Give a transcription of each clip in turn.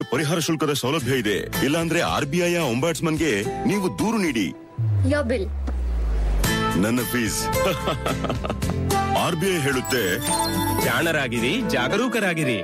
ಪರಿಹಾರ ಶುಲ್ಕದ ಸೌಲಭ್ಯ ಇದೆ ಇಲ್ಲಾಂದ್ರೆ ಆರ್ ಬಿ ಐ ಗೆ ನೀವು ದೂರು ನೀಡಿ Your bill. ನನ್ನ ಫೀಸ್ ಆರ್ ಬಿ ಐ ಹೇಳುತ್ತೆ ಜಾಣರಾಗಿರಿ ಜಾಗರೂಕರಾಗಿರಿ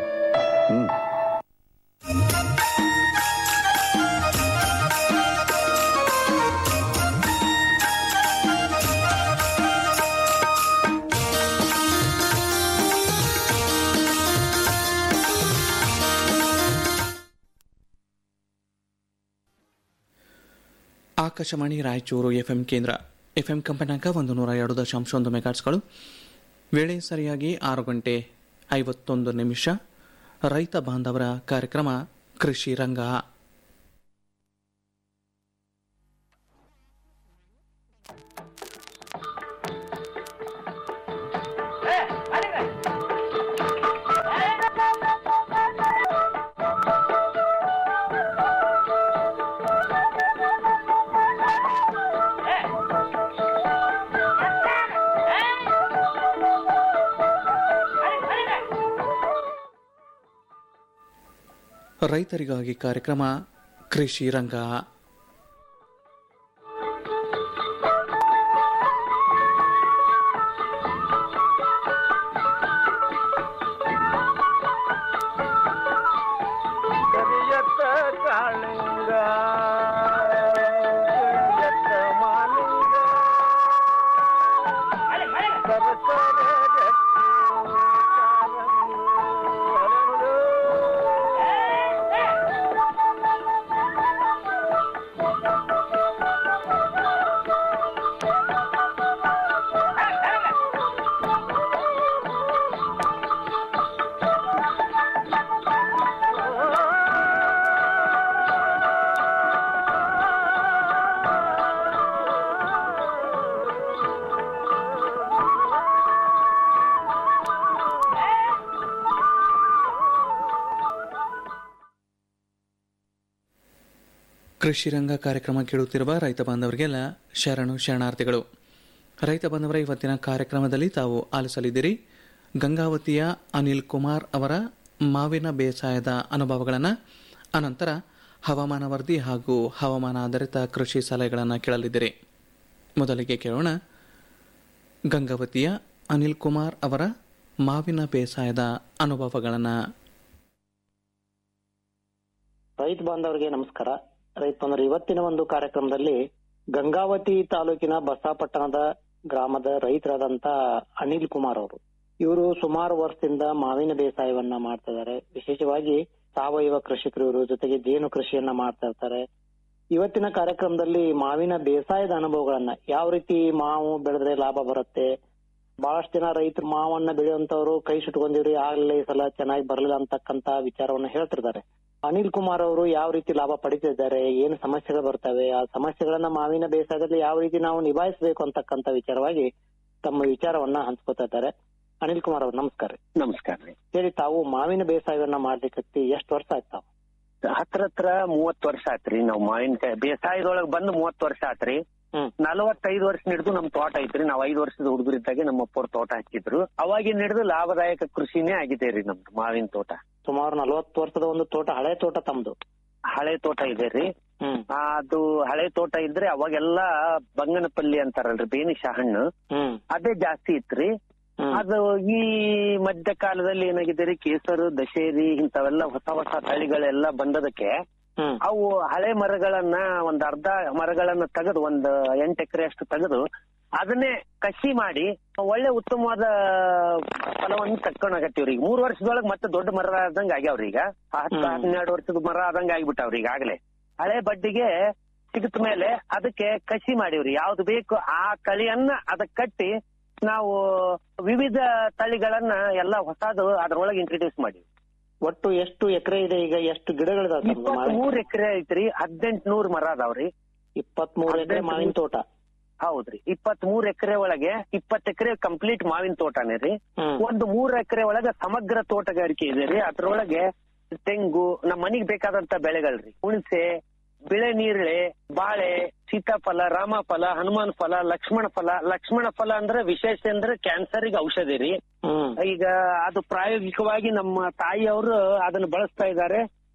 ಆಕಾಶವಾಣಿ ರಾಯಚೂರು ಎಫ್ಎಂ ಕೇಂದ್ರ ಎಫ್ಎಂ ಕಂಪನಾಂಕ ಒಂದು ನೂರ ಎರಡು ದಶಾಂಶ ಒಂದು ಮೆಗಾಟ್ಸ್ಗಳು ವೇಳೆ ಸರಿಯಾಗಿ ಆರು ಗಂಟೆ ಐವತ್ತೊಂದು ನಿಮಿಷ ರೈತ ಬಾಂಧವರ ಕಾರ್ಯಕ್ರಮ ಕೃಷಿ ರಂಗ ರೈತರಿಗಾಗಿ ಕಾರ್ಯಕ್ರಮ ಕೃಷಿ ರಂಗ ಕರಿಯತ್ತ ಕಾಳಿಂಗ ಕರಿಯತ್ತ ಮಾಲಿಂಗ ಸರಸರ ಗಟ್ಟಿ ಕಾಲಂದು ಹರಳು. ಕೃಷಿ ರಂಗ ಕಾರ್ಯಕ್ರಮ ಕೇಳುತ್ತಿರುವ ರೈತ ಬಾಂಧವರಿಗೆಲ್ಲ ಶರಣು ಶರಣಾರ್ಥಿಗಳು ರೈತ ಬಾಂಧವರ ಇವತ್ತಿನ ಕಾರ್ಯಕ್ರಮದಲ್ಲಿ ತಾವು ಆಲಿಸಲಿದ್ದೀರಿ ಗಂಗಾವತಿಯ ಅನಿಲ್ ಕುಮಾರ್ ಅವರ ಮಾವಿನ ಬೇಸಾಯದ ಅನುಭವಗಳನ್ನು ಅನಂತರ ಹವಾಮಾನ ವರದಿ ಹಾಗೂ ಹವಾಮಾನ ಆಧಾರಿತ ಕೃಷಿ ಸಲಹೆಗಳನ್ನು ಕೇಳಲಿದ್ದೀರಿ ಮೊದಲಿಗೆ ಕೇಳೋಣ ಗಂಗಾವತಿಯ ಅನಿಲ್ ಕುಮಾರ್ ಅವರ ಮಾವಿನ ಬೇಸಾಯದ ಅನುಭವಗಳನ್ನು ರೈತ ಬಾಂಧವರಿಗೆ ನಮಸ್ಕಾರ ರೈತ ಬಾಂಧವರು ಇವತ್ತಿನ ಒಂದು ಕಾರ್ಯಕ್ರಮದಲ್ಲಿ ಗಂಗಾವತಿ ತಾಲೂಕಿನ ಬಸಾಪಟ್ಟಣದ ಗ್ರಾಮದ ರೈತರಾದಂತ ಅನಿಲ್ ಕುಮಾರ್ ಅವರು ಇವರು ಸುಮಾರು ವರ್ಷದಿಂದ ಮಾವಿನ ಬೇಸಾಯವನ್ನ ಮಾಡ್ತಾ ಇದ್ದಾರೆ ವಿಶೇಷವಾಗಿ ಸಾವಯವ ಕೃಷಿಕರು ಇವರು ಜೊತೆಗೆ ಜೇನು ಕೃಷಿಯನ್ನ ಮಾಡ್ತಾ ಇರ್ತಾರೆ ಇವತ್ತಿನ ಕಾರ್ಯಕ್ರಮದಲ್ಲಿ ಮಾವಿನ ಬೇಸಾಯದ ಅನುಭವಗಳನ್ನ ಯಾವ ರೀತಿ ಮಾವು ಬೆಳೆದ್ರೆ ಲಾಭ ಬರುತ್ತೆ ಬಹಳಷ್ಟು ಜನ ರೈತರು ಮಾವನ್ನ ಬೆಳೆಯುವಂತವ್ರು ಕೈ ಸುಟ್ಕೊಂಡಿವ್ರಿ ಆಗ್ಲಿಲ್ಲ ಈ ಸಲ ಚೆನ್ನಾಗಿ ಬರಲಿಲ್ಲ ಅಂತಕ್ಕಂತ ವಿಚಾರವನ್ನ ಹೇಳ್ತಿರ್ತಾರೆ ಅನಿಲ್ ಕುಮಾರ್ ಅವರು ಯಾವ ರೀತಿ ಲಾಭ ಪಡಿತಿದ್ದಾರೆ ಏನು ಸಮಸ್ಯೆಗಳು ಬರ್ತವೆ ಆ ಸಮಸ್ಯೆಗಳನ್ನ ಮಾವಿನ ಬೇಸಾಯದಲ್ಲಿ ಯಾವ ರೀತಿ ನಾವು ನಿಭಾಯಿಸಬೇಕು ಅಂತಕ್ಕಂತ ವಿಚಾರವಾಗಿ ತಮ್ಮ ವಿಚಾರವನ್ನ ಹಂಚ್ಕೋತಾ ಇದ್ದಾರೆ ಅನಿಲ್ ಕುಮಾರ್ ಅವ್ರು ನಮಸ್ಕಾರ ರೀ ನಮಸ್ಕಾರ ರೀ ಹೇಳಿ ತಾವು ಮಾವಿನ ಬೇಸಾಯವನ್ನ ಮಾಡ್ಲಿಕ್ಕೆ ಎಷ್ಟು ವರ್ಷ ಆಯ್ತಾವ ಹತ್ರ ಹತ್ರ ಮೂವತ್ ವರ್ಷ ಆತ್ರಿ ನಾವ್ ಮಾವಿನಕಾಯಿ ಬೇಸಾಯದೊಳಗ್ ಬಂದು ಮೂವತ್ ವರ್ಷ ಆತ್ರಿ ಹ್ಮ್. ನಲವತ್ತೈದು ವರ್ಷ ಹಿಡಿದು ನಮ್ ತೋಟ ಐತ್ರಿ ನಾವ್ ಐದು ವರ್ಷದ ಹುಡುಗರಿದ್ದಾಗೆ ನಮ್ಮ ಅಪ್ಪವ್ರ ತೋಟ ಹಾಕಿದ್ರು ಅವಾಗಿನ ಹಿಡಿದು ಲಾಭದಾಯಕ ಕೃಷಿನೇ ಆಗಿದೆ ರೀ ನಮ್ದು ಮಾವಿನ ತೋಟ ಸುಮಾರು ನಲವತ್ತು ವರ್ಷದ ಒಂದು ತೋಟ ಹಳೆ ತೋಟ ತಮ್ದು ಹಳೆ ತೋಟ ಇದೆ ರೀ ಹ್ಮ್ ಆ, ಅದು ಹಳೆ ತೋಟ ಇದ್ರೆ ಅವಾಗೆಲ್ಲ ಬಂಗನಪಲ್ಲಿ ಅಂತಾರಲ್ರಿ ಬೇನಿಶ ಹಣ್ಣು ಹ್ಮ್ ಅದೇ ಜಾಸ್ತಿ ಇತ್ರಿ ಹ್ಮ್ ಅದು ಈ ಮಧ್ಯಕಾಲದಲ್ಲಿ ಏನಾಗಿದೆ ರೀ ಕೇಸರು ದಶೇರಿ ಇಂಥವೆಲ್ಲ ಹೊಸ ಹೊಸ ತಳಿಗಳೆಲ್ಲ ಬಂದದಕ್ಕೆ ಹ್ಮ್ ಅವು ಹಳೆ ಮರಗಳನ್ನ ಒಂದ್ ಅರ್ಧ ಮರಗಳನ್ನ ತೆಗೆದು ಒಂದ್ ಎಂಟ್ ಎಕರೆ ಅಷ್ಟು ತೆಗೆದು ಅದನ್ನೇ ಕಸಿ ಮಾಡಿ ಒಳ್ಳೆ ಉತ್ತಮವಾದ ಫಲವನ್ನು ತಕ್ಕೊಂಡಾಗತ್ತೀವ್ರಿ ಈಗ ಮೂರ್ ವರ್ಷದೊಳಗ್ ಮತ್ತೆ ದೊಡ್ಡ ಮರ ಆದಂಗ ಆಗ್ಯಾವ್ರಿ ಈಗ ಹತ್ತು ಹ್ಮ್. ಹನ್ನೆರಡು ವರ್ಷದ ಮರ ಆದಂಗ ಆಗ್ಬಿಟ್ಟಾವ್ರಿ ಈಗಾಗಲೇ ಹಳೆ ಬಡ್ಡಿಗೆ ಸಿಗತ್ ಮೇಲೆ ಅದಕ್ಕೆ ಕಸಿ ಮಾಡಿವ್ರಿ ಯಾವ್ದು ಬೇಕು ಆ ಕಳಿಯನ್ನ ಅದಕ್ ಕಟ್ಟಿ ನಾವು ವಿವಿಧ ತಳಿಗಳನ್ನ ಎಲ್ಲ ಹೊಸದು ಅದ್ರೊಳಗೆ ಇಂಟ್ರೊಡ್ಯೂಸ್ ಮಾಡಿವಿ ಒಟ್ಟು ಎಷ್ಟು ಎಕರೆ ಇದೆ ಈಗ ಎಷ್ಟು ಗಿಡಗಳಿದಾವ ತಮ್ದು ಇಪ್ಪತ್ತ್ ಮಾವಿನ ಮೂರ್ ಎಕರೆ ಐತ್ರಿ ಹದಿನೆಂಟು ನೂರ್ ಮರ ಅದಾವ್ರಿ ಇಪ್ಪತ್ತ್ ಮೂರು ಎಕರೆ ಹದಿನೆಂಟು ಮಾವಿನ ತೋಟ ಹೌದ್ರಿ ಇಪ್ಪತ್ತ್ ಮೂರ್ ಎಕರೆ ಒಳಗೆ ಇಪ್ಪತ್ ಎಕರೆ ಕಂಪ್ಲೀಟ್ ಮಾವಿನ ತೋಟನೇ ರೀ ಹ್ಮ್ ಒಂದು ಮೂರ್ ಎಕರೆ ಒಳಗೆ ಸಮಗ್ರ ತೋಟಗಾರಿಕೆ ಇದೆ ರೀ ಅದ್ರೊಳಗೆ ತೆಂಗು ನಮ್ಮ ಮನಿಗ್ ಬೇಕಾದಂತ ಬೆಳೆಗಳ್ರಿ ಹುಣಸೆ ಬಿಳೆ ನೀರ್ಳೆ ಬಾಳೆ ಸೀತಾಫಲ ರಾಮಫಲ ಹನುಮಾನ್ ಫಲ ಲಕ್ಷ್ಮಣ ಫಲ ಲಕ್ಷ್ಮಣ ಫಲ ಅಂದ್ರೆ ವಿಶೇಷ ಅಂದ್ರೆ ಕ್ಯಾನ್ಸರ್ಗೆ ಔಷಧಿ ರೀ ಹ್ಮ್ ಈಗ ಅದು ಪ್ರಾಯೋಗಿಕವಾಗಿ ನಮ್ಮ ತಾಯಿಯವರು ಅದನ್ನ ಬಳಸ್ತಾ ಇದ್ದಾರೆ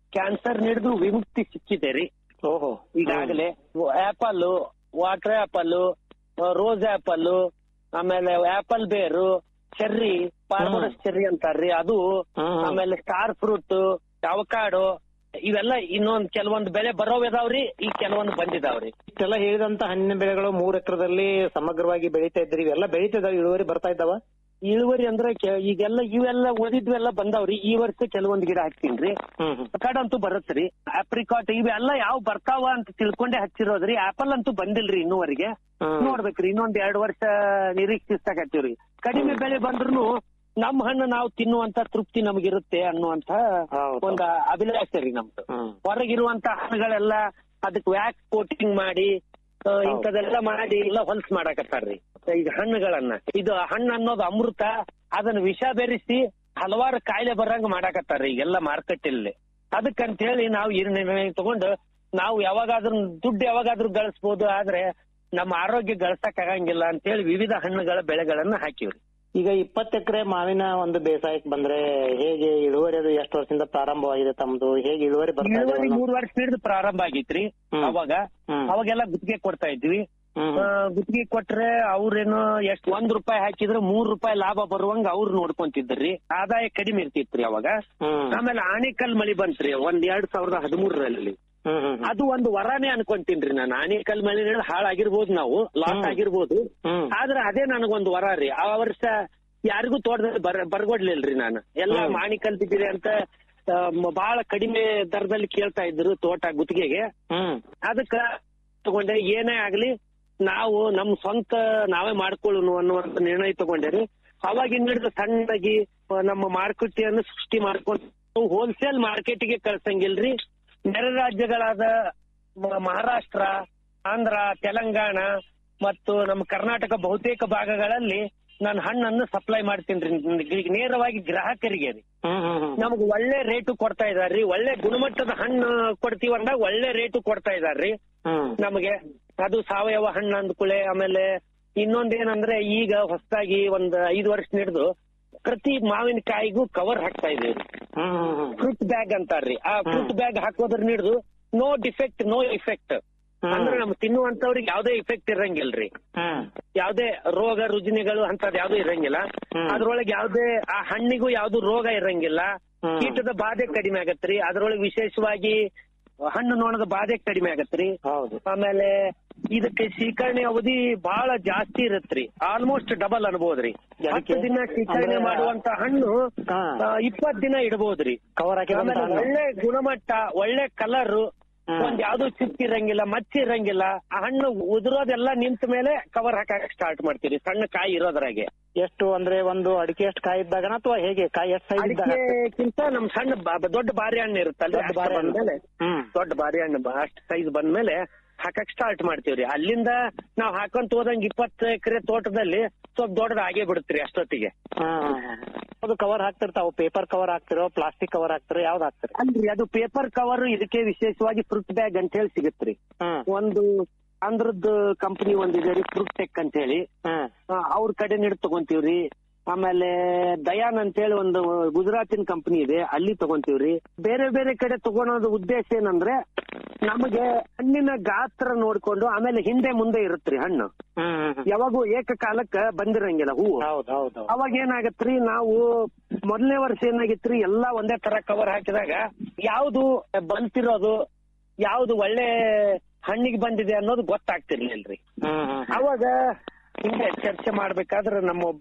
ಕ್ಯಾನ್ಸರ್ ಹಿಡಿದು ವಿಮುಕ್ತಿ ಸಿಕ್ಕಿದೆ ರೀ ಓಹೋ ಈಗಾಗಲೇ apple water apple rose apple ಆಮೇಲೆ ಆಪಲ್ ಬೇರು ಚೆರ್ರಿ ಪಾರ್ಮೋನಸ್ ಚೆರ್ರಿ ಅಂತಾರ್ರಿ ಅದು ಹ್ಮ್. ಆಮೇಲೆ ಸ್ಟಾರ್ ಫ್ರೂಟ್ ಅವಕಾಡೋ ಇವೆಲ್ಲ ಇನ್ನೊಂದ್ ಕೆಲವೊಂದು ಬೆಳೆ ಬರೋವಿದಾವ್ರಿ ಈ ಕೆಲವೊಂದು ಬಂದಿದಾವ್ರಿ ಇಷ್ಟೆಲ್ಲ ಹೇಳಿದಂತ ಹಣ್ಣಿನ ಬೆಳೆಗಳು ಮೂರ್ ಎಕರೆದಲ್ಲಿ ಸಮಗ್ರವಾಗಿ ಬೆಳೀತಾ ಇದ್ರಿ ಇವೆಲ್ಲ ಬೆಳೀತಾ ಇದಾವ ಇಳುವರಿ ಬರ್ತಾ ಇದ್ದಾವ ಇಳುವರಿ ಅಂದ್ರೆ ಕೆ- ಈಗೆಲ್ಲ ಇವೆಲ್ಲ ಉಳಿದಿದ್ವೆಲ್ಲ ಬಂದಾವ್ರಿ ಈ ವರ್ಷ ಕೆಲವೊಂದ್ ಗಿಡ ಹಾಕ್ತೀನ್ರಿ ಹ್ಮ್ ಹ್ಮ್ ಅವಕಾಡೋ ಅಂತೂ ಬರುತ್ತ್ರಿ ಆಪ್ರಿಕಾಟ್ ಇವೆಲ್ಲ ಯಾವ ಬರ್ತಾವ ಅಂತ ತಿಳ್ಕೊಂಡೆ ಹಚ್ಚಿರೋದ್ರಿ ಆಪಲ್ ಅಂತೂ ಬಂದಿಲ್ರಿ ಇನ್ನೂವರೆಗೆ ಹ್ಮ್. ನೋಡ್ಬೇಕ್ರಿ ಇನ್ನೊಂದ್ ಎರಡ್ ವರ್ಷ ನಿರೀಕ್ಷಿಸ್ತಾಕತ್ತೀವ್ರಿ ಕಡಿಮೆ ಬೆಳೆ ಬಂದ್ರು ನಮ್ ಹಣ್ಣು ನಾವು ತಿನ್ನುವಂತ ತೃಪ್ತಿ ನಮಗಿರುತ್ತೆ ಅನ್ನುವಂತ ಹೌದು. ಒಂದ್ ಅಭಿಲಾಷೆ ರೀ ನಮ್ದು ಹ್ಮ್. ಹೊರಗಿರುವಂತ ಹಣ್ಣುಗಳೆಲ್ಲ ಅದಕ್ಕೆ ವ್ಯಾಕ್ಸ್ ಕೋಟಿಂಗ್ ಮಾಡಿ ಆ, ಇಂಥದೆಲ್ಲ ಮಾಡಿ ಎಲ್ಲ ಹೊಲ್ಸ್ ಮಾಡಾಕತ್ತಾರ್ರಿ ಈಗ ಹಣ್ಣುಗಳನ್ನ ಇದು ಹಣ್ಣು ಅನ್ನೋದು ಅಮೃತ ಅದನ್ನ ವಿಷ ಬೆರೆಸಿ ಹಲವಾರು ಕಾಯಿಲೆ ಬರಂಗ ಮಾಡಾಕತ್ತಾರ್ರಿ ಈಗೆಲ್ಲ ಮಾರ್ಕೆಟ್ ಅಲ್ಲಿ ಅದಕ್ಕಂತ ಹೇಳಿ ನಾವು ಈ ನಿರ್ಣಯ ತಗೊಂಡು ನಾವು ಯಾವಾಗಾದ್ರೂ ದುಡ್ಡು ಯಾವಾಗಾದ್ರೂ ಗಳಿಸ್ಬೋದು ಆದ್ರೆ ನಮ್ಮ ಆರೋಗ್ಯ ಗಳಿಸಕ್ ಆಗಂಗಿಲ್ಲ ಅಂತ ಹೇಳಿ ವಿವಿಧ ಹಣ್ಣುಗಳ ಬೆಳೆಗಳನ್ನ ಹಾಕಿವ್ರಿ ಈಗ ಇಪ್ಪತ್ತು ಎಕರೆ ಮಾವಿನ ಒಂದು ಬೇಸಾಯಕ್ಕೆ ಬಂದ್ರೆ ಹೇಗೆ ಇಳುವರಿ ಅದು ಎಷ್ಟು ವರ್ಷದಿಂದ ಪ್ರಾರಂಭವಾಗಿದೆ ತಮ್ದು ಹೇಗೆ ಇಳುವರಿ ಬರ್ತಾ ಇದೆ ಇಳುವರಿ ಅನ್ನೋ- ಮೂರ್ ವರ್ಷ ಹಿಡಿದು ಪ್ರಾರಂಭ ಆಗಿತ್ರಿ ಹ್ಮ್. ಅವಾಗ ಹ್ಮ್. ಅವಾಗೆಲ್ಲ ಗುತ್ತಿಗೆ ಕೊಡ್ತಾ ಇದ್ವಿ ಹ್ಮ್ ಆ, ಗುತ್ತಿಗೆ ಕೊಟ್ರೆ ಅವ್ರೇನು ಎಷ್ಟ್ ಒಂದ್ ರೂಪಾಯಿ ಹಾಕಿದ್ರೆ ಮೂರ್ ರೂಪಾಯಿ ಲಾಭ ಬರುವಂಗ ಅವ್ರು ನೋಡ್ಕೊಂತಿದ್ರಿ ಆದಾಯ ಕಡಿಮೆ ಇರ್ತಿತ್ರಿ ಅವಾಗ ಹ್ಮ್ ಆಮೇಲೆ ಆನೇಕಲ್ ಮಳಿ ಬಂತ್ರಿ ಒಂದ್ ಎರಡ್ ಸಾವಿರದ ಹದಿಮೂರರಲ್ಲಿ ಹ್ಮ್ ಹ್ಮ್ ಅದು ಒಂದು ವರಾನೇ ಅನ್ಕೊಂತೀನ್ರಿ ನಾನು ಆನೇಕಲ್ ಮಳಿ ಹಾಳಾಗಿರ್ಬೋದು ನಾವು ಲಾಸ್ ಹ್ಮ್. ಆಗಿರ್ಬೋದು ಹ್ಮ್. ಆದ್ರೆ ಅದೇ ನನಗೊಂದು ವರ ರೀ ಆ ವರ್ಷ ಯಾರಿಗೂ ತೋಟದಲ್ಲಿ ಬರ ಬರ್ಗೊಡ್ಲಿಲ್ರಿ ನಾನು ಎಲ್ಲ ಹ್ಮ್. ಮಾಣಿಕಲ್ ಬಿದ್ದಿರಿ ಅಂತ ಆ, ಮ- ಬಹಳ ಕಡಿಮೆ ದರದಲ್ಲಿ ಕೇಳ್ತಾ ಇದ್ರು ತೋಟ ಗುತ್ತಿಗೆಗೆ ಹ್ಮ್ ಅದಕ್ಕ ತಗೊಂಡೆ ಏನೇ ಆಗ್ಲಿ ನಾವು ನಮ್ ಸ್ವಂತ ನಾವೇ ಮಾಡ್ಕೊಳ್ಳೋಣ ಅನ್ನುವಂತ ನಿರ್ಣಯ ತಗೊಂಡೇರಿ ಅವಾಗಿನ ಹಿಡಿದು ಸಣ್ಣದಾಗಿ ಆ, ನಮ್ಮ ಮಾರುಕಟ್ಟೆಯನ್ನು ಸೃಷ್ಟಿ ಮಾಡ್ಕೊಂಡು ಹೋಲ್ಸೇಲ್ ಮಾರ್ಕೆಟ್ಗೆ ಕಳ್ಸಂಗಿಲ್ರಿ ನೆರೆ ರಾಜ್ಯಗಳಾದ ಮ- ಮಹಾರಾಷ್ಟ್ರ ಆಂಧ್ರ ತೆಲಂಗಾಣ ಮತ್ತು ನಮ್ಮ ಕರ್ನಾಟಕ ಬಹುತೇಕ ಭಾಗಗಳಲ್ಲಿ ನಾನು ಹಣ್ಣನ್ನು ಸಪ್ಲೈ ಮಾಡ್ತೀನಿ ನೇರವಾಗಿ ಗ್ರಾಹಕರಿಗೆ ರೀ ಹ್ಮ್ ಹ್ಮ್ ಹ್ಮ್ ನಮ್ಗೆ ಒಳ್ಳೆ ರೇಟು ಕೊಡ್ತಾ ಇದಾರ್ರಿ ಒಳ್ಳೆ ಗುಣಮಟ್ಟದ ಹಣ್ಣು ಕೊಡ್ತೀವಿ ಅಂದಾಗ ಒಳ್ಳೆ ರೇಟು ಕೊಡ್ತಾ ಇದಾರ್ರಿ ಹ್ಮ್ ನಮಗೆ ಅದು ಸಾವಯವ ಹಣ್ಣು ಅಂದ್ಕೂಳೆ ಆಮೇಲೆ ಇನ್ನೊಂದೇನಂದ್ರೆ ಈಗ ಹೊಸದಾಗಿ ಒಂದ್ ಐದು ವರ್ಷ ಹಿಡಿದು ಪ್ರತಿ ಮಾವಿನಕಾಯಿಗೂ ಕವರ್ ಹಾಕ್ತಾ ಇದೀವಿ ಹ್ಮ್ ಹ್ಮ್ ಹ್ಮ್ ಫ್ರೂಟ್ ಬ್ಯಾಗ್ ಅಂತಾರ್ರಿ ಆ ಫ್ರೂಟ್ ಬ್ಯಾಗ್ ಹಾಕೋದ್ರ ಹಿಡಿದು ನೋ ಡಿಫೆಕ್ಟ್ ನೋ ಇಫೆಕ್ಟ್ ಹ್ಮ್. ಅಂದ್ರೆ ನಮ್ ತಿನ್ನುವಂತವ್ರಿಗೆ ಯಾವ್ದೇ ಇಫೆಕ್ಟ್ ಇರಂಗಿಲ್ರಿ ಹ್ಮ್ ಯಾವ್ದೇ ರೋಗ ರುಜಿನಗಳು ಅಂತದ್ ಯಾವ್ದು ಇರಂಗಿಲ್ಲ ಹ್ಮ್. ಅದ್ರೊಳಗೆ ಯಾವ್ದೇ ಆ ಹಣ್ಣಿಗೂ ಯಾವ್ದು ರೋಗ ಇರಂಗಿಲ್ಲ ಹ್ಮ್. ಕೀಟದ ಬಾಧೆ ಕಡಿಮೆ ಆಗತ್ರಿ ಅದ್ರೊಳಗೆ ವಿಶೇಷವಾಗಿ ಹಣ್ಣು ನೋಣದ ಬಾಧೆ ಕಡಿಮೆ ಆಗತ್ರಿ ಹೌದು ಆಮೇಲೆ ಇದಕ್ಕೆ ಶೇಖರಣೆ ಅವಧಿ ಬಹಳ ಜಾಸ್ತಿ ಇರತ್ರಿ ಆಲ್ಮೋಸ್ಟ್ ಡಬಲ್ ಅನ್ಬೋದ್ರಿ ಅದಕ್ಕೆ? ಹತ್ತು ದಿನ ಶೇಖರಣೆ ಅಂದ್ರೆ- ಮಾಡುವಂತ ಹಣ್ಣು ಹಾ. ಇಪ್ಪತ್ ದಿನ ಇಡಬಹುದ್ರಿ ಕವರ್ ಹಾಕಿ ಆಮೇಲೆ ಒಳ್ಳೆ ಗುಣಮಟ್ಟ ಒಳ್ಳೆ ಕಲರ್ ಹ್ಮ್. ಒಂದ್ ಯಾವ್ದು ಚಿಪ್ ಇರಂಗಿಲ್ಲ ಮಚ್ಚಿ ಇರಂಗಿಲ್ಲ ಆ ಹಣ್ಣು ಉದುರೋದೆಲ್ಲ ನಿಂತ ಮೇಲೆ ಕವರ್ ಹಾಕಕ್ ಸ್ಟಾರ್ಟ್ ಮಾಡ್ತೀರಿ ಸಣ್ಣ ಕಾಯಿ ಇರೋದ್ರಾಗೆ ಎಷ್ಟು ಅಂದ್ರೆ ಒಂದು ಅಡಿಕೆ ಎಷ್ಟು ಕಾಯಿ ಇದ್ದಾಗನ ಅಥವಾ ಹೇಗೆ ಕಾಯಿ ಎಷ್ಟು ಸೈಜ್ ಇದ್ದಾಗ ಅಡಿಕೆಕ್ಕಿಂತ ನಮ್ ಸಣ್ಣ ಬ- ದೊಡ್ಡ ಬಾರಿ ಹಣ್ಣು ಇರುತ್ತಲ್ಲ ದೊಡ್ಡ ಬಾರಿ ಹಣ್ಣು. ಬಂದ್ಮೇಲೆ ಹ್ಮ್ ದೊಡ್ಡ ಬಾರಿ ಹಣ್ಣು ಬ- ಅಷ್ಟ್ ಸೈಜ್ ಬಂದ್ಮೇಲೆ ಹಾಕಕ್ ಸ್ಟಾರ್ಟ್ ಮಾಡ್ತೀವ್ರಿ ಅಲ್ಲಿಂದ ನಾವ್ ಹಾಕೊಂತ ಹೋದಂಗ್ ಇಪ್ಪತ್ತು ಎಕರೆ ತೋಟದಲ್ಲಿ ಸ್ವಲ್ಪ ದೊಡ್ಡದ ಆಗೇ ಬಿಡುತ್ರಿ ಅಷ್ಟೊತ್ತಿಗೆ ಹ್ಮ್ ಹ್ಮ್ ಹ್ಮ್. ಅದು ಕವರ್ ಹಾಕ್ತಿರ್ತಾವ ಪೇಪರ್ ಕವರ್ ಹಾಕ್ತಿರೋ ಪ್ಲಾಸ್ಟಿಕ್ ಕವರ್ ಹಾಕ್ತಿರೋ ಯಾವ್ದು ಹಾಕ್ತಿರಿ ಅಲ್ರಿ ಅದು ಪೇಪರ್ ಕವರ್ ಇದಕ್ಕೆ ವಿಶೇಷವಾಗಿ ಫ್ರೂಟ್ ಬ್ಯಾಗ್ ಅಂತ ಹೇಳಿ ಸಿಗತ್ರಿ ಹ್ಮ್ ಒಂದು ಆಂಧ್ರದ್ ಕಂಪನಿ ಒಂದಿದೆ ರೀ ಫ್ರೂಟ್ ಟೆಕ್ ಅಂತ ಹೇಳಿ ಹ್ಮ್ ಅವ್ರ ಕಡೆ ನೀಡ್ ತಗೊಂತೀವ್ರಿ ಆಮೇಲೆ ದಯಾನ್ ಅಂತ ಹೇಳಿ ಒಂದು ಗುಜರಾತಿನ ಕಂಪನಿ ಇದೆ ಅಲ್ಲಿ ತಗೊಂತೀವ್ರಿ ಬೇರೆ ಬೇರೆ ಕಡೆ ತಗೊಳೋದು ಉದ್ದೇಶ ಏನಂದ್ರೆ ನಮಗೆ ಹಣ್ಣಿನ ಗಾತ್ರ ನೋಡ್ಕೊಂಡು ಆಮೇಲೆ ಹಿಂದೆ ಮುಂದೆ ಇರುತ್ರಿ ಹಣ್ಣು ಹ್ಮ್ ಹ್ಮ್ ಹ್ಮ್. ಯಾವಾಗೂ ಏಕಕಾಲಕ್ಕ ಬಂದಿರಂಗಿಲ್ಲ ಹೂವು ಹೌದ್ ಹೌದ್ ಹೌದ್. ಅವಾಗ ಏನಾಗತ್ರಿ ನಾವು ಮೊದಲನೇ ವರ್ಷ ಏನಾಗಿತ್ರಿ ಎಲ್ಲಾ ಒಂದೇ ತರ ಕವರ್ ಹಾಕಿದಾಗ ಯಾವ್ದು ಬಂತಿರೋದು ಯಾವ್ದು ಒಳ್ಳೆ ಹಣ್ಣಿಗೆ ಬಂದಿದೆ ಅನ್ನೋದು ಗೊತ್ತಾಗ್ತಿರ್ಲಿಲ್ರಿ ಹ್ಮ್ ಹ್ಮ್ ಹ್ಮ್. ಅವಾಗ ಹಿಂಗೆ ಚರ್ಚೆ ಮಾಡ್ಬೇಕಾದ್ರೆ ನಮ್ಮೊಬ್ಬ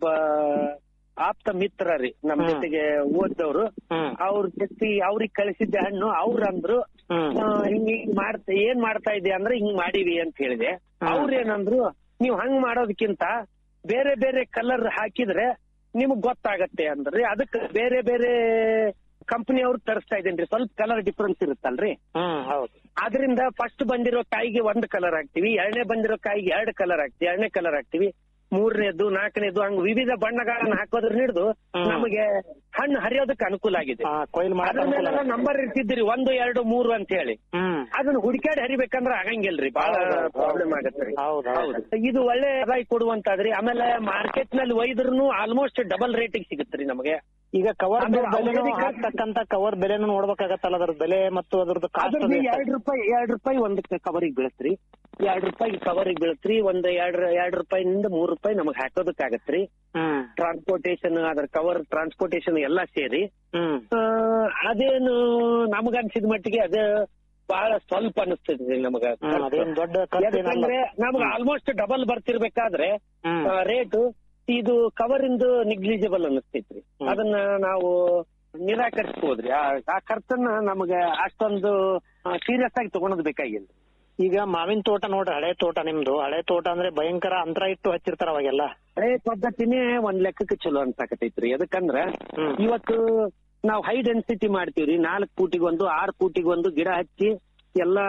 ಆಪ್ತ ಮಿತ್ರ ರೀ ನಮ್ ಹ್ಮ್. ಜೊತೆಗೆ ಓದ್ದವ್ರು ಹ್ಮ್. ಅವ್ರ ಜೊತೆ ಅವ್ರಿಗೆ ಕಳಿಸಿದ್ದೆ ಹಣ್ಣು ಅವ್ರ ಅಂದ್ರು ಹ್ಮ್. ಆ, ಹಿಂಗ್ ಹಿಂಗ್ ಮಾಡ್ತಾ ಏನ್ ಮಾಡ್ತಾ ಇದ್ದೆ ಅಂದ್ರೆ ಹಿಂಗ್ ಮಾಡಿವಿ ಅಂತ ಹೇಳಿದೆ ಹ್ಮ್. ಅವ್ರ ಏನಂದ್ರು ನೀವ್ ಹಂಗ್ ಮಾಡೋದಕ್ಕಿಂತ ಬೇರೆ ಬೇರೆ ಕಲರ್ ಹಾಕಿದ್ರೆ ನಿಮಗ್ ಗೊತ್ತಾಗತ್ತೆ ಅಂದ್ರಿ ಅದಕ್ಕೆ ಬೇರೆ ಬೇರೆ ಕಂಪನಿ ಅವ್ರು ತರಿಸ್ತಾ ಇದ್ದೇನ್ರಿ ಸ್ವಲ್ಪ ಕಲರ್ ಡಿಫ್ರೆನ್ಸ್ ಇರುತ್ತಲ್ರಿ ಹ್ಮ್ ಹೌದು ಆದ್ರಿಂದ ಫಸ್ಟ್ ಬಂದಿರೋ ಕಾಯಿಗೆ ಒಂದ್ ಕಲರ್ ಹಾಕ್ತಿವಿ ಎರಡನೇ ಬಂದಿರೋ ಕಾಯಿಗೆ ಎರಡ್ ಕಲರ್ ಹಾಕ್ತಿವಿ ಎರಡನೇ ಕಲರ್ ಹಾಕ್ತಿವಿ ಮೂರನೇದು ನಾಲ್ಕನೇದು ಹಂಗ್ ವಿವಿಧ ಬಣ್ಣಗಳನ್ನ ಹಾಕೋದ್ರ ಹಿಡಿದು ಹ್ಮ್. ನಮಗೆ ಹಣ್ಣು ಹರಿಯೋದಕ್ಕೆ ಅನುಕೂಲ ಆಗಿದೆ ಆ, ಕೊಯ್ಲು ಮಾಡಕ್ ಅದ್ರ ಅನುಕೂಲ ಮೇಲೆಲ್ಲ ಆಗುತ್ತೆ. ನಂಬರ್ ಇರ್ತಿದ್ರಿ ಒಂದು ಎರಡು ಮೂರು ಅಂತ ಹೇಳಿ ಹ್ಮ್ ಅದನ್ನ ಹುಡುಕಾಡಿ ಹರಿಬೇಕಂದ್ರ ಆಗಂಗಿಲ್ರಿ ಬಹಳ ಹೌದು, ಹೌದು. ಪ್ರಾಬ್ಲಮ್ ಆಗತ್ತೆ ಹೌದು, ಹೌದು. ಇದು ಒಳ್ಳೆ ಆದಾಯ ಕೊಡುವಂತಾದ್ರಿ ಆಮೇಲೆ ಮಾರ್ಕೆಟ್ ನಲ್ಲಿ ಒಯ್ದ್ರು ಆಲ್ಮೋಸ್ಟ್ ಡಬಲ್ ರೇಟಿಗೆ ಸಿಗುತ್ತ್ರಿ ನಮಗೆ ಈಗ ಕವರ್ ಆಮೇಲೆ ಬೆಲೆನೂ ಔಷಧಿ ಖರ್ಚು- ಹಾಕ್ತಕ್ಕಂತ ಕವರ್ ಬೆಲೆನೂ ನೋಡ್ಬೇಕಾಗತ್ತಲ್ಲ ಅದ್ರ ಬೆಲೆ ಮತ್ತು ಅದ್ರದ್ದು ಕಾಸ್ಟ್ ಅದ್ರದ್ದು ಎರಡ್ ರೂಪಾಯಿ ಎರಡ್ ರೂಪಾಯಿ ಒಂದ್ ಕವರಿಗೆ ಬೀಳತ್ರಿ ಎರಡ್ ರೂಪಾಯಿ ಕವರಿಗೆ ಬೀಳತ್ರಿ ಒಂದ್ ಎರಡ್ ಎರಡ್ ರೂಪಾಯಿನಿಂದ ಮೂರ್ ರೂಪಾಯಿ ನಮಗ್ ಹಾಕೋದಕ್ಕಾಗತ್ರಿ ಹ್ಮ್ ಟ್ರಾನ್ಸ್ಪೋರ್ಟೇಶನ್ ಅದ್ರ ಕವರ್ ಟ್ರಾನ್ಸ್ಪೋರ್ಟೇಶನ್ ಎಲ್ಲಾ ಸೇರಿ ಹ್ಮ್ ಆ, ಅದೇನು ನಮಗನ್ಸಿದ ಮಟ್ಟಿಗೆ ಅದ ಬಹಳ ಸ್ವಲ್ಪ ಅನಿಸ್ತದ್ರಿ ನಮಗ ಹ್ಮ್, ಅದೇನ್ ದೊಡ್ಡ ಖರ್ಚು ಏನಲ್ಲ. ಯಾಕಂದ್ರೆ ನಮಗ ಆಲ್ಮೋಸ್ಟ್ ಡಬಲ್ ಬರ್ತಿರ್ಬೇಕಾದ್ರೆ ಹ್ಮ್. ರೇಟ್ ಇದು ಕವರ್ ಇಂದು ನಿಗ್ಲಿಜಿಬಲ್ ಅನಿಸ್ತೈತ್ರಿ ಹ್ಮ್. ಅದನ್ನ ನಾವು ನಿರಾಕರಿಸಬಹುದ್ರಿ ಆ ಆ ಖರ್ಚನ್ನ ನಮಗೆ ಅಷ್ಟೊಂದು ಸೀರಿಯಸ್ ಆಗಿ ತಗೊಳೋದ್ ಬೇಕಾಗಿಲ್ಲ ಈಗ ಮಾವಿನ ತೋಟ ನೋಡ್ರಿ ಹಳೆ ತೋಟ ನಿಮ್ದು ಹಳೆ ತೋಟ ಅಂದ್ರೆ ಭಯಂಕರ ಅಂತರ ಇಟ್ಟು ಹಚ್ಚಿರ್ತಾರ ಅವಾಗೆಲ್ಲ ಹಳೆ ಪದ್ಧತಿನೇ ಒಂದ್ ಲೆಕ್ಕಕ್ಕೆ ಚಲೋ ಅನ್ಸಾಕತೈತ್ರಿ ಯಾಕಂದ್ರ ಹ್ಮ್. ಇವತ್ತು ನಾವು ಹೈ ಡೆನ್ಸಿಟಿ ಮಾಡ್ತೀವ್ರಿ ನಾಲ್ಕು ಫೂಟಿಗೊಂದು ಆರ್ ಫೂಟಿಗೊಂದು ಗಿಡ ಹಚ್ಚಿ ಎಲ್ಲಾ